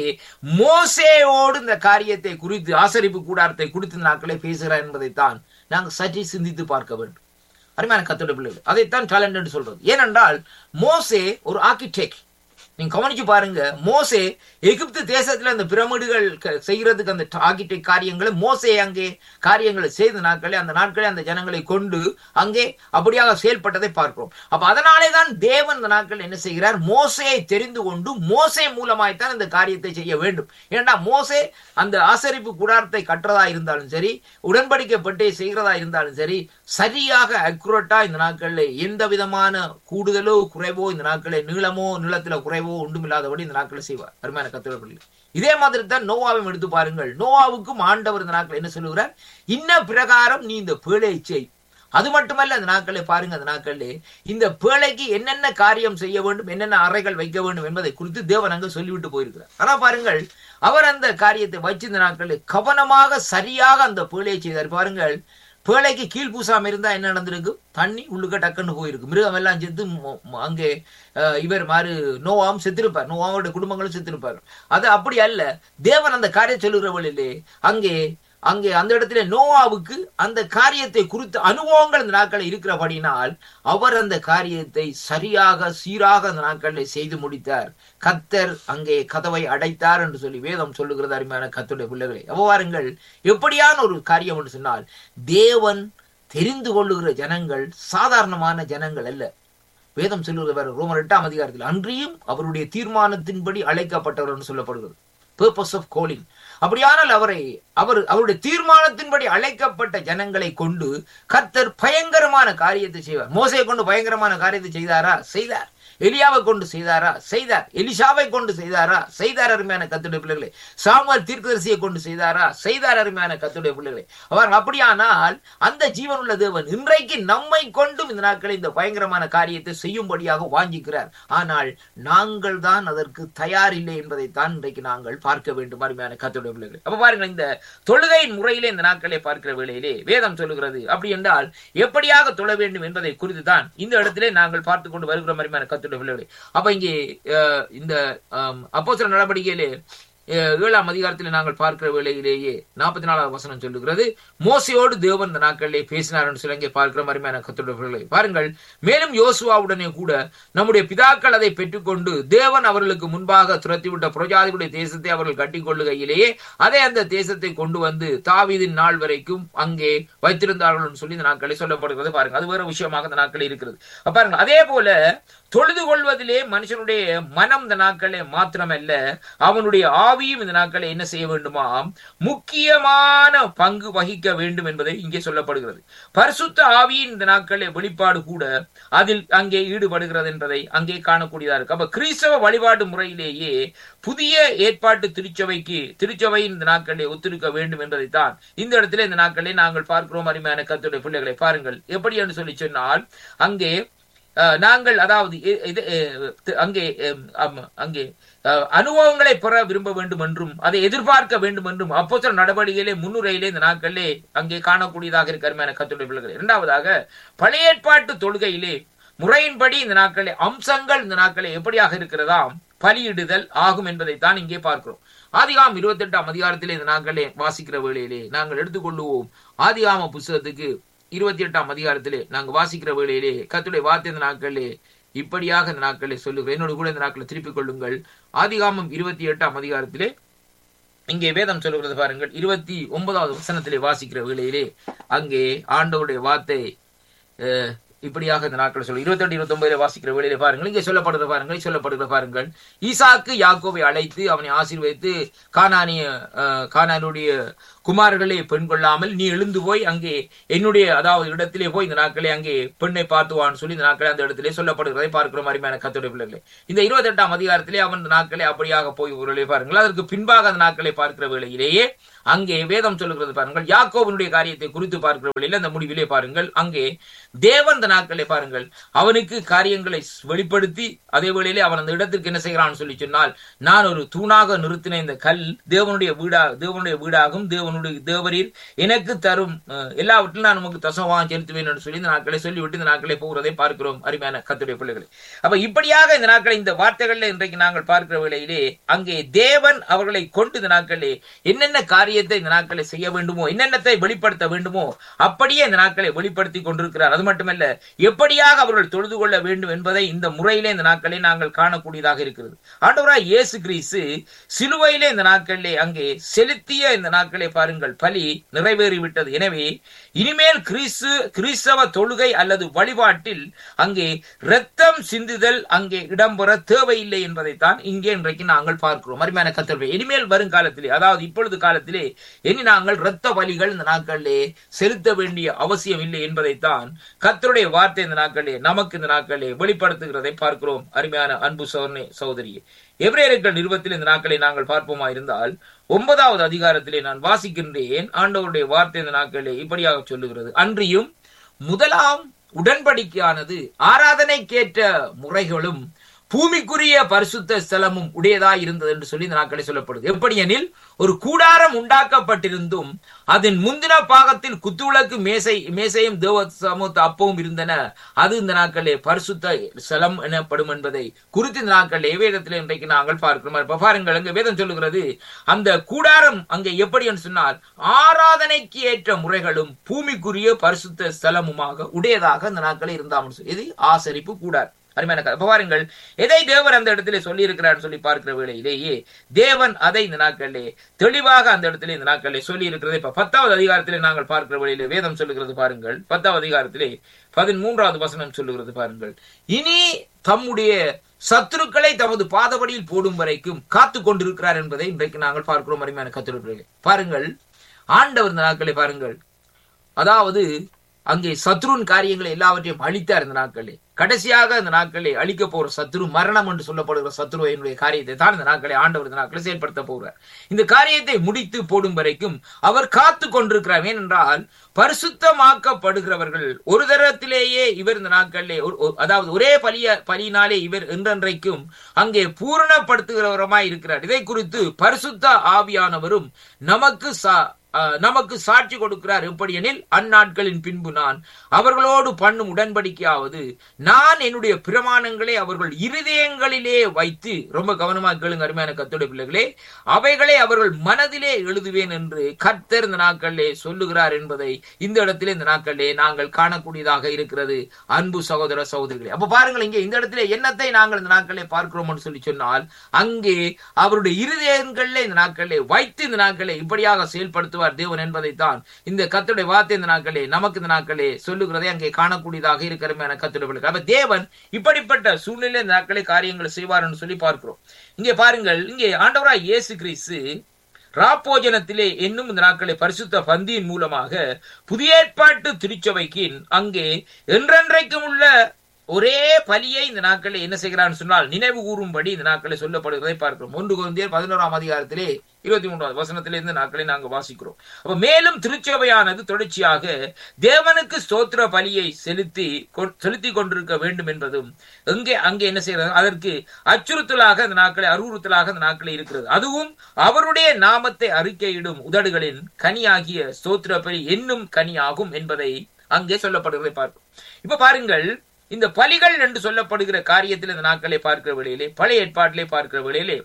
மோசேயோடு இந்த காரியத்தை குறித்து ஆசரிப்பு கூடாரத்தை குறித்து இந்த நாட்களை பேசுகிறார் என்பதைத்தான் நாங்கள் சற்றி சிந்தித்து பார்க்க வேண்டும் அருமையான கத்தோட பிள்ளைகள் அதைத்தான் டேலண்ட் என்று சொல்றது ஏனென்றால் மோசே ஒரு ஆர்கிடெக்ட் நீங்க கவனிச்சு பாருங்க மோசே எகிப்து தேசத்துல அந்த பிரமிடுகள் செய்யறதுக்கு அந்த ஆகிட்ட காரியங்களை மோசே அங்கே காரியங்களை செய்த நாட்களே அந்த நாட்களே அந்த ஜனங்களை கொண்டு அங்கே அப்படியாக செயல்பட்டதை பார்க்கிறோம் அப்ப அதனாலே தான் தேவன் இந்த நாட்கள் என்ன செய்கிறார் மோசையை தெரிந்து கொண்டு மோசே மூலமாய்த்தான் இந்த காரியத்தை செய்ய வேண்டும் ஏன்னா மோசே அந்த ஆசரிப்பு கூடாரத்தை கட்டுறதா இருந்தாலும் சரி உடன்படிக்கப்பட்டே செய்கிறதா இருந்தாலும் சரி சரியாக அக்குரட்டா இந்த நாட்கள்ல எந்த விதமான கூடுதலோ குறைவோ இந்த நாட்களே நீளமோ நீளத்துல குறைவோ ஒன்றுமில்லாதபடி இந்த நாட்களை செய்வார் அருமையான கத்திரப்பள்ளி இதே மாதிரி தான் நோவாவையும் எடுத்து பாருங்கள் நோவாவுக்கும் ஆண்டவர் இந்த நாட்கள் என்ன சொல்லுகிறார் இன்ன பிரகாரம் நீ இந்த பேழையை செய் அது மட்டுமல்ல அந்த நாட்களை பாருங்க அந்த நாட்களிலே இந்த பேழைக்கு என்னென்ன காரியம் செய்ய வேண்டும் என்னென்ன அறைகள் வைக்க வேண்டும் என்பதை குறித்து தேவன் அங்கு சொல்லிவிட்டு போயிருக்கிறார் ஆனா பாருங்கள் அவர் அந்த காரியத்தை வச்சு இந்த நாட்களில் கவனமாக சரியாக அந்த பேழையை செய்தார் பாருங்கள் பேழைக்கு கீழ் பூசாம இருந்தா என்ன நடந்திருக்கு தண்ணி உள்ளுக்க டக்குன்னு போயிருக்கு மிருகம் எல்லாம் செத்து அங்கே இவர் மாதிரி நோவாவும் செத்திருப்பார் நோவாவோட குடும்பங்களும் செத்திருப்பார் அது அப்படி அல்ல தேவன் அந்த காரியம் சொல்லுகிற வழியிலே அங்கே அங்கே அந்த இடத்துல நோவாவுக்கு அந்த காரியத்தை குறித்து அனுபவங்கள் அந்த நாட்களில் இருக்கிறபடினால் அவர் அந்த காரியத்தை சரியாக சீராக அந்த நாட்களில் செய்து முடித்தார் கத்தர் அங்கே கதவை அடைத்தார் என்று சொல்லி வேதம் சொல்லுகிறது அருமையான கத்துடைய பிள்ளைகளை அவ்வாறுங்கள் எப்படியான ஒரு காரியம் என்று சொன்னால் தேவன் தெரிந்து கொள்ளுகிற ஜனங்கள் சாதாரணமான ஜனங்கள் அல்ல வேதம் சொல்லுகிறவர் ரோமர் எட்டாம் அதிகாரத்தில் அன்றியும் அவருடைய தீர்மானத்தின்படி அழைக்கப்பட்டவர் என்று சொல்லப்படுகிறது பர்பஸ் ஆஃப் கோலிங் அப்படியானால் அவரை அவர் அவருடைய தீர்மானத்தின்படி அழைக்கப்பட்ட ஜனங்களை கொண்டு கர்த்தர் பயங்கரமான காரியத்தை செய்வார் மோசையை கொண்டு பயங்கரமான காரியத்தை செய்தாரா செய்தார் எலியாவை கொண்டு செய்தாரா செய்தார் எலிஷாவை கொண்டு செய்தாரா செய்தார் அருமையான கத்துடைய பிள்ளைகளை சாமுவல் தீர்க்கதரிசியை கொண்டு செய்தாரா செய்தார் அருமையான கத்துடைய பிள்ளைகளை அவர் அப்படியானால் அந்த ஜீவனுள்ள தேவன் இன்றைக்கு நம்மை கொண்டும் இந்த நாட்களில் இந்த பயங்கரமான காரியத்தை செய்யும்படியாக வாஞ்சிக்கிறார் ஆனால் நாங்கள் தான் அதற்கு தயார் இல்லை என்பதைத்தான் இன்றைக்கு நாங்கள் பார்க்க வேண்டும் அருமையான கத்துடைய பிள்ளைகளை அப்ப பாருங்க இந்த தொழுகையின் முறையிலே இந்த நாட்களை பார்க்கிற வேளையிலே வேதம் சொல்லுகிறது அப்படி என்றால் எப்படியாக தொழ வேண்டும் என்பதை குறித்து தான் இந்த இடத்திலே நாங்கள் பார்த்து கொண்டு வருகிற மாதிரியான கத்துடைய பிள்ளைகளை அப்ப இங்கே இந்த அப்போ சில நடவடிக்கையிலே அஹ், ஏழாம் அதிகாரத்தில் நாங்கள் பார்க்கிற வேளையிலேயே நாற்பத்தி நாலாவது வசனம் சொல்லுகிறது மோசையோடு தேவன் இந்த நாட்களிலே பேசினார் என்று சொல்லி இங்கே பார்க்கிற மாதிரியான கத்துடைய பாருங்கள் மேலும் யோசுவாவுடனே கூட நம்முடைய பிதாக்கள் அதை பெற்றுக்கொண்டு தேவன் அவர்களுக்கு முன்பாக துரத்திவிட்ட புரஜாதிகளுடைய தேசத்தை அவர்கள் கட்டிக்கொள்ளுகையிலேயே அதை அந்த தேசத்தை கொண்டு வந்து தாவீதின் நாள் வரைக்கும் அங்கே வைத்திருந்தார்கள் என்று சொல்லி இந்த நாட்களை சொல்லப்படுகிறது பாருங்க அது வேற விஷயமாக இந்த நாட்களில் இருக்கிறது அப்ப பாருங்க அதே போல தொழுது கொள்வதிலே மனுஷனுடைய மனம் இந்த நாட்களே மாத்திரமல்ல அவனுடைய ஆவியும் இந்த நாட்களை என்ன செய்ய வேண்டுமாம் முக்கியமான பங்கு வகிக்க வேண்டும் என்பதை இங்கே சொல்லப்படுகிறது பரிசுத்த ஆவியின் இந்த நாட்களே வெளிப்பாடு கூட அதில் அங்கே ஈடுபடுகிறது என்பதை அங்கே காணக்கூடியதா இருக்கு அப்ப கிறிஸ்தவ வழிபாடு முறையிலேயே புதிய ஏற்பாட்டு திருச்சபைக்கு திருச்சபையின் இந்த நாட்களிலே ஒத்திருக்க வேண்டும் என்பதைத்தான் இந்த இடத்துல இந்த நாட்களிலே நாங்கள் பார்க்கிறோம் அருமையான கத்துடைய பிள்ளைகளை பாருங்கள் எப்படி என்று சொல்லி சொன்னால் அங்கே அஹ், நாங்கள் அதாவது இ- இது அஹ், தி- அங்கே அஹ், ஆமா, அங்கே அஹ், அனுபவங்களை பெற விரும்ப வேண்டும் என்றும் அதை எதிர்பார்க்க வேண்டும் என்றும் அப்போ நடவடிக்கையிலே முன்னுரையிலே இந்த நாட்களிலே அங்கே காணக்கூடியதாக இருக்கிற கத்துடைய பிள்ளைகள் இரண்டாவதாக பழைய ஏற்பாட்டு தொழுகையிலே முறையின்படி இந்த நாட்களே அம்சங்கள் இந்த நாட்களே எப்படியாக இருக்கிறதாம் பலியிடுதல் ஆகும் என்பதைத்தான் இங்கே பார்க்கிறோம் ஆதிகாம் இருபத்தி எட்டாம் அதிகாரத்திலே இந்த நாட்களே வாசிக்கிற வேளையிலே நாங்கள் எடுத்துக்கொள்ளுவோம் ஆதிகாம புஸ்தகத்துக்கு இருபத்தி எட்டாம் அதிகாரத்திலே நாங்கள் வாசிக்கிற வேளையிலே கத்துடைய வார்த்தை இந்த நாட்களிலே இப்படியாக இந்த நாட்களிலே சொல்லுகிறேன் என்னோடு கூட இந்த நாட்களை திருப்பிக் கொள்ளுங்கள் ஆதிகாமம் இருபத்தி எட்டாம் அதிகாரத்திலே இங்கே வேதம் சொல்லுகிறது பாருங்கள் இருபத்தி ஒன்பதாவது வசனத்திலே வாசிக்கிற வேளையிலே அங்கே ஆண்டவருடைய வார்த்தை அஹ், இப்படியாக இந்த நாட்கள் சொல்லு இருபத்தி எட்டு இருபத்தி ஒன்பதுல வாசிக்கிற வேளையிலே பாருங்கள் இங்கே சொல்லப்படுகிற பாருங்கள் சொல்லப்படுகிற பாருங்கள் ஈசாக்கு யாக்கோவை அழைத்து அவனை ஆசீர்வதித்து கானானிய அஹ், கானானுடைய குமாரர்களே பெண் கொள்ளாமல் நீ எழுந்து போய் அங்கே என்னுடைய அதாவது இடத்திலே போய் இந்த நாட்களே அங்கே பெண்ணை பார்த்துவான்னு சொல்லி இந்த நாட்களே அந்த இடத்திலே சொல்லப்படுகிறதை பார்க்கிற மாதிரியான கத்தோடைய பிள்ளைகளே இந்த இருபத்தி எட்டாம் அதிகாரத்திலே அவன் இந்த நாட்களே அப்படியாக போய் உருளை பாருங்கள் அதற்கு பின்பாக அந்த நாட்களை பார்க்கிற வேளையிலேயே அங்கே வேதம் சொல்லுகிறது பாருங்கள் யாக்கோவனுடைய காரியத்தை குறித்து பார்க்கிற வேளையில் அந்த முடிவிலே பாருங்கள் அங்கே தேவன் இந்த நாட்களை பாருங்கள் அவனுக்கு காரியங்களை வெளிப்படுத்தி அதே வேளையிலே அவன் அந்த இடத்திற்கு என்ன செய்கிறான்னு சொல்லி சொன்னால் நான் ஒரு தூணாக நிறுத்தின இந்த கல் தேவனுடைய வீடா தேவனுடைய வீடாகும் தேவனுடைய தேவரீர் எனக்கு தரும் அஹ், எல்லாவற்றிலும் நான் உமக்கு தசவான் செலுத்துவேன் என்று சொல்லி இந்த நாட்களை சொல்லிவிட்டு இந்த நாட்களை போகிறதை பார்க்கிறோம் அருமையான கத்துடைய பிள்ளைகளை அப்ப இப்படியாக இந்த நாட்களை இந்த வார்த்தைகள்ல இன்றைக்கு நாங்கள் பார்க்கிற வேளையிலே அங்கே தேவன் அவர்களை கொண்டு இந்த நாட்களே என்னென்ன காரியத்தை இந்த நாட்களை செய்ய வேண்டுமோ என்னென்னத்தை வெளிப்படுத்த வேண்டுமோ அப்படியே இந்த நாட்களை வெளிப்படுத்தி கொண்டிருக்கிறார் அது மட்டுமல்ல எப்படியாக அவர்கள் தொழுது கொள்ள வேண்டும் என்பதை இந்த முறையிலே இந்த நாட்களை நாங்கள் காணக்கூடியதாக இருக்கிறது ஆண்டவராய் இயேசு கிறிஸ்து சிலுவையிலே இந்த நாட்களிலே அங்கே செலுத்திய இந்த நாட்களை பாருங்கள் பலி நிறைவேறிவிட்டது எனவே இனிமேல் கிறிஸ்து கிறிஸ்தவ தொழுகை அல்லது வழிபாட்டில் அங்கே இரத்தம் சிந்துதல் அங்கே இடம்பெற தேவையில்லை என்பதைத்தான் இங்கே இன்றைக்கு நாங்கள் பார்க்கிறோம் அருமையான கத்தர்வை இனிமேல் வருங்காலத்திலே அதாவது இப்பொழுது காலத்திலே இனி நாங்கள் இரத்த பலிகள் இந்த நாட்களிலே செலுத்த வேண்டிய அவசியம் இல்லை என்பதைத்தான் கத்தருடைய வார்த்தை இந்த நாட்களிலே நமக்கு இந்த நாட்களிலே வெளிப்படுத்துகிறதை பார்க்கிறோம் அருமையான அன்பு சோதனை சகோதரியே எபிரேயர்கள் நிறுவத்தில் இந்த நாட்களை நாங்கள் பார்ப்போமா இருந்தால் ஒன்பதாவது அதிகாரத்திலே நான் வாசிக்கின்றேன் ஆண்டவருடைய வார்த்தை இந்த நாட்களிலே இப்படியாக சொல்லுகிறது அன்றியும் முதலாம் உடன்படிக்கையானது ஆராதனைக்கேற்ற முறைகளும் பூமிக்குரிய பரிசுத்த ஸ்தலமும் உடையதாய் இருந்தது என்று சொல்லி இந்த நாட்களை சொல்லப்படுது எப்படி எனில் ஒரு கூடாரம் உண்டாக்கப்பட்டிருந்தும் அதன் முந்தின பாகத்தில் குத்துவிளக்கு மேசை மேசையும் தேவ சமூத்த அப்பவும் இருந்தன அது இந்த நாட்களே பரிசுத்த ஸ்தலம் எனப்படும் என்பதை குறித்து இந்த நாட்களிலே வேதத்தில் இன்றைக்கு நாங்கள் பார்க்கிறோம் இப்ப பாருங்கள் அங்க வேதம் சொல்லுகிறது அந்த கூடாரம் அங்கே எப்படி என்று சொன்னால் ஆராதனைக்கு ஏற்ற முறைகளும் பூமிக்குரிய பரிசுத்த ஸ்தலமுமாக உடையதாக அந்த நாட்களே இருந்தாமல் சொல்லி இது ஆசரிப்பு கூடார் அருமையான கதை. அப்ப பாருங்கள் எதை தேவன் அந்த இடத்திலே சொல்லி இருக்கிறார் சொல்லி பார்க்கிற வேளையிலேயே தேவன் அதை இந்த நாட்களிலே தெளிவாக அந்த இடத்திலே இந்த நாட்களிலே சொல்லி இருக்கிறது இப்ப பத்தாவது அதிகாரத்திலே நாங்கள் பார்க்கிற வேளையிலே வேதம் சொல்லுகிறது பாருங்கள் பத்தாவது அதிகாரத்திலே பதிமூன்றாவது வசனம் சொல்லுகிறது பாருங்கள் இனி தம்முடைய சத்துருக்களை தமது பாதபடியில் போடும் வரைக்கும் காத்து கொண்டிருக்கிறார் என்பதை இன்றைக்கு நாங்கள் பார்க்கிறோம் அருமையான கத்திருக்கிறீர்கள் பாருங்கள் ஆண்டவர் இந்த நாட்களை பாருங்கள் அதாவது அங்கே சத்ருன் காரியங்களை எல்லாவற்றையும் அழித்தார் இந்த நாட்களே கடைசியாக இந்த நாட்களை அழிக்க போற சத்ரு மரணம் என்று சொல்லப்படுகிற சத்ருவையினுடைய காரியத்தை தான் இந்த நாட்களை ஆண்டவர் இந்த நாட்களை செயல்படுத்த போகிறார் இந்த காரியத்தை முடித்து போடும் வரைக்கும் அவர் காத்து கொண்டிருக்கிறார் ஏனென்றால் பரிசுத்தமாக்கப்படுகிறவர்கள் ஒரு தரத்திலேயே இவர் இந்த நாட்களிலே ஒரு- ஒரு- அதாவது ஒரே பலிய பலியினாலே இவர் என்றென்றைக்கும் அங்கே பூரணப்படுத்துகிறவருமாய் இருக்கிறார் இதை குறித்து பரிசுத்த ஆவியானவரும் நமக்கு ச- அஹ், நமக்கு சாட்சி கொடுக்கிறார் எப்படியெனில் அந்நாட்களின் பின்பு நான் அவர்களோடு பண்ணும் உடன்படிக்கையாவது நான் என்னுடைய பிரமாணங்களை அவர்கள் இருதயங்களிலே வைத்து ரொம்ப கவனமா கேளுங்க அருமையான கத்தோட பிள்ளைகளே அவைகளை அவர்கள் மனதிலே எழுதுவேன் என்று கர்த்தர் இந்த நாட்களிலே சொல்லுகிறார் என்பதை இந்த இடத்திலே இந்த நாட்களிலே நாங்கள் காணக்கூடியதாக இருக்கிறது அன்பு சகோதர சகோதரிகளே அப்ப பாருங்கள் இங்கே இந்த இடத்திலே என்னத்தை நாங்கள் இந்த நாட்களிலே பார்க்கிறோம் என்று சொல்லி சொன்னால் அங்கே அவருடைய இருதயங்களிலே இந்த நாட்களிலே வைத்து இந்த நாட்களிலே இப்படியாக செயல்படுத்துவார் தேவன் என்பதைத்தான் இந்த கத்துடைய வார்த்தை இந்த நாட்களே நமக்கு இந்த நாட்களே சொல்லுகிறதை அங்கே காணக்கூடியதாக இருக்கிற கத்துடைய அப்ப தேவன் இப்படிப்பட்ட சூழ்நிலை இந்த நாட்களே காரியங்களை செய்வார் என்று சொல்லி பார்க்கிறோம் இங்கே பாருங்கள் இங்கே ஆண்டவராய் இயேசு கிறிஸ்து ராப்போஜனத்திலே என்னும் இந்த நாட்களை பரிசுத்த பந்தியின் மூலமாக புதிய ஏற்பாட்டு திருச்சபைக்கு அங்கே என்றென்றைக்கும் உள்ள ஒரே பலியை இந்த நாட்களில் என்ன செய்கிறான்னு சொன்னால் நினைவு கூறும்படி இந்த நாட்களில் சொல்லப்படுவதை பார்க்கிறோம் ஒன்று குழந்தையர் பதினோராம் அதிகாரத்திலே இருபத்தி மூன்றாவது வசனத்திலே இந்த நாட்களை நாங்கள் வாசிக்கிறோம் அப்ப மேலும் திருச்சபையானது தொடர்ச்சியாக தேவனுக்கு ஸ்தோத்திர பலியை செலுத்தி கொ- செலுத்திக் கொண்டிருக்க வேண்டும் என்பதும் எங்கே அங்கே என்ன செய்கிறது அதற்கு அச்சுறுத்தலாக அந்த நாட்களை அறிவுறுத்தலாக அந்த நாட்களை இருக்கிறது அதுவும் அவருடைய நாமத்தை அறிக்கையிடும் உதடுகளின் கனியாகிய ஸ்தோத்திர பலி என்னும் கனியாகும் என்பதை அங்கே சொல்லப்படுவதை பார்க்கும் இப்ப பாருங்கள் இந்த பலிகள் என்று சொல்லப்படுகிற காரியத்தில் இந்த நாட்களை பார்க்கிற வேளையிலே பழைய ஏற்பாட்டிலே பார்க்கிற வேளையிலே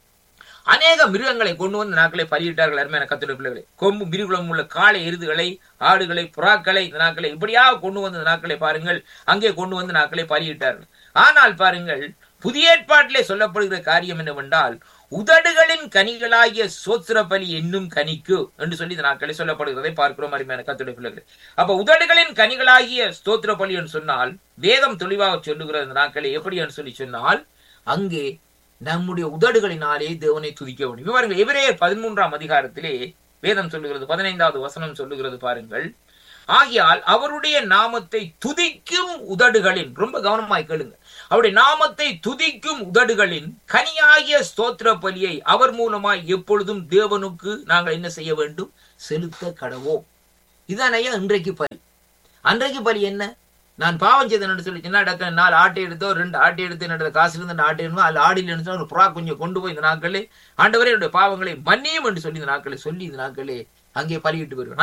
அநேக மிருகங்களை கொண்டு வந்து நாட்களை பலியிட்டார்கள் அருமையான கத்துடைய பிள்ளைகளை கொம்பு மிருகுளம் உள்ள காளை எருதுகளை ஆடுகளை புறாக்களை இந்த நாட்களை இப்படியாக கொண்டு வந்து இந்த நாட்களை பாருங்கள் அங்கே கொண்டு வந்து நாட்களை பலியிட்டார்கள் ஆனால் பாருங்கள் புதிய ஏற்பாட்டிலே சொல்லப்படுகிற காரியம் என்னவென்றால் உதடுகளின் கனிகளாகிய சோத்திர பலி என்னும் கனிக்கு என்று சொல்லி இந்த நாட்களை சொல்லப்படுகிறதை பார்க்கிறோம் அருமையான கத்துடைய பிள்ளைகள் அப்ப உதடுகளின் கனிகளாகிய ஸ்தோத்திர பலி என்று சொன்னால் வேதம் தெளிவாக சொல்லுகிற இந்த நாட்களை எப்படி என்று சொல்லி சொன்னால் அங்கே நம்முடைய உதடுகளினாலே தேவனை துதிக்க வேண்டும் இப்ப பாருங்க எவரே பதிமூன்றாம் அதிகாரத்திலே வேதம் சொல்லுகிறது பதினைந்தாவது வசனம் சொல்லுகிறது பாருங்கள் ஆகையால் அவருடைய நாமத்தை துதிக்கும் உதடுகளின் ரொம்ப கவனமாய் கேளுங்க அவருடைய நாமத்தை துதிக்கும் உதடுகளின் கனியாகிய ஸ்தோத்திர பலியை அவர் மூலமாய் எப்பொழுதும் தேவனுக்கு நாங்கள் என்ன செய்ய வேண்டும் செலுத்த கடவோம் இதான் ஐயா இன்றைக்கு பலி அன்றைக்கு பலி என்ன நான் பாவம் செய்தேன் சொல்லி சின்ன டக்கு நாலு ஆட்டை எடுத்தோ ரெண்டு ஆட்டை எடுத்து என்னோட காசு இருந்து அந்த ஆட்டை எடுத்தோ அதில் ஆடியில் எடுத்தோ ஒரு புறா கொஞ்சம் கொண்டு போய் இந்த நாட்களே ஆண்டவரே என்னுடைய பாவங்களை மன்னியும் என்று சொல்லி இந்த நாட்களை சொல்லி இந்த நாட்களே அங்கே பலியிட்டு வருவேன்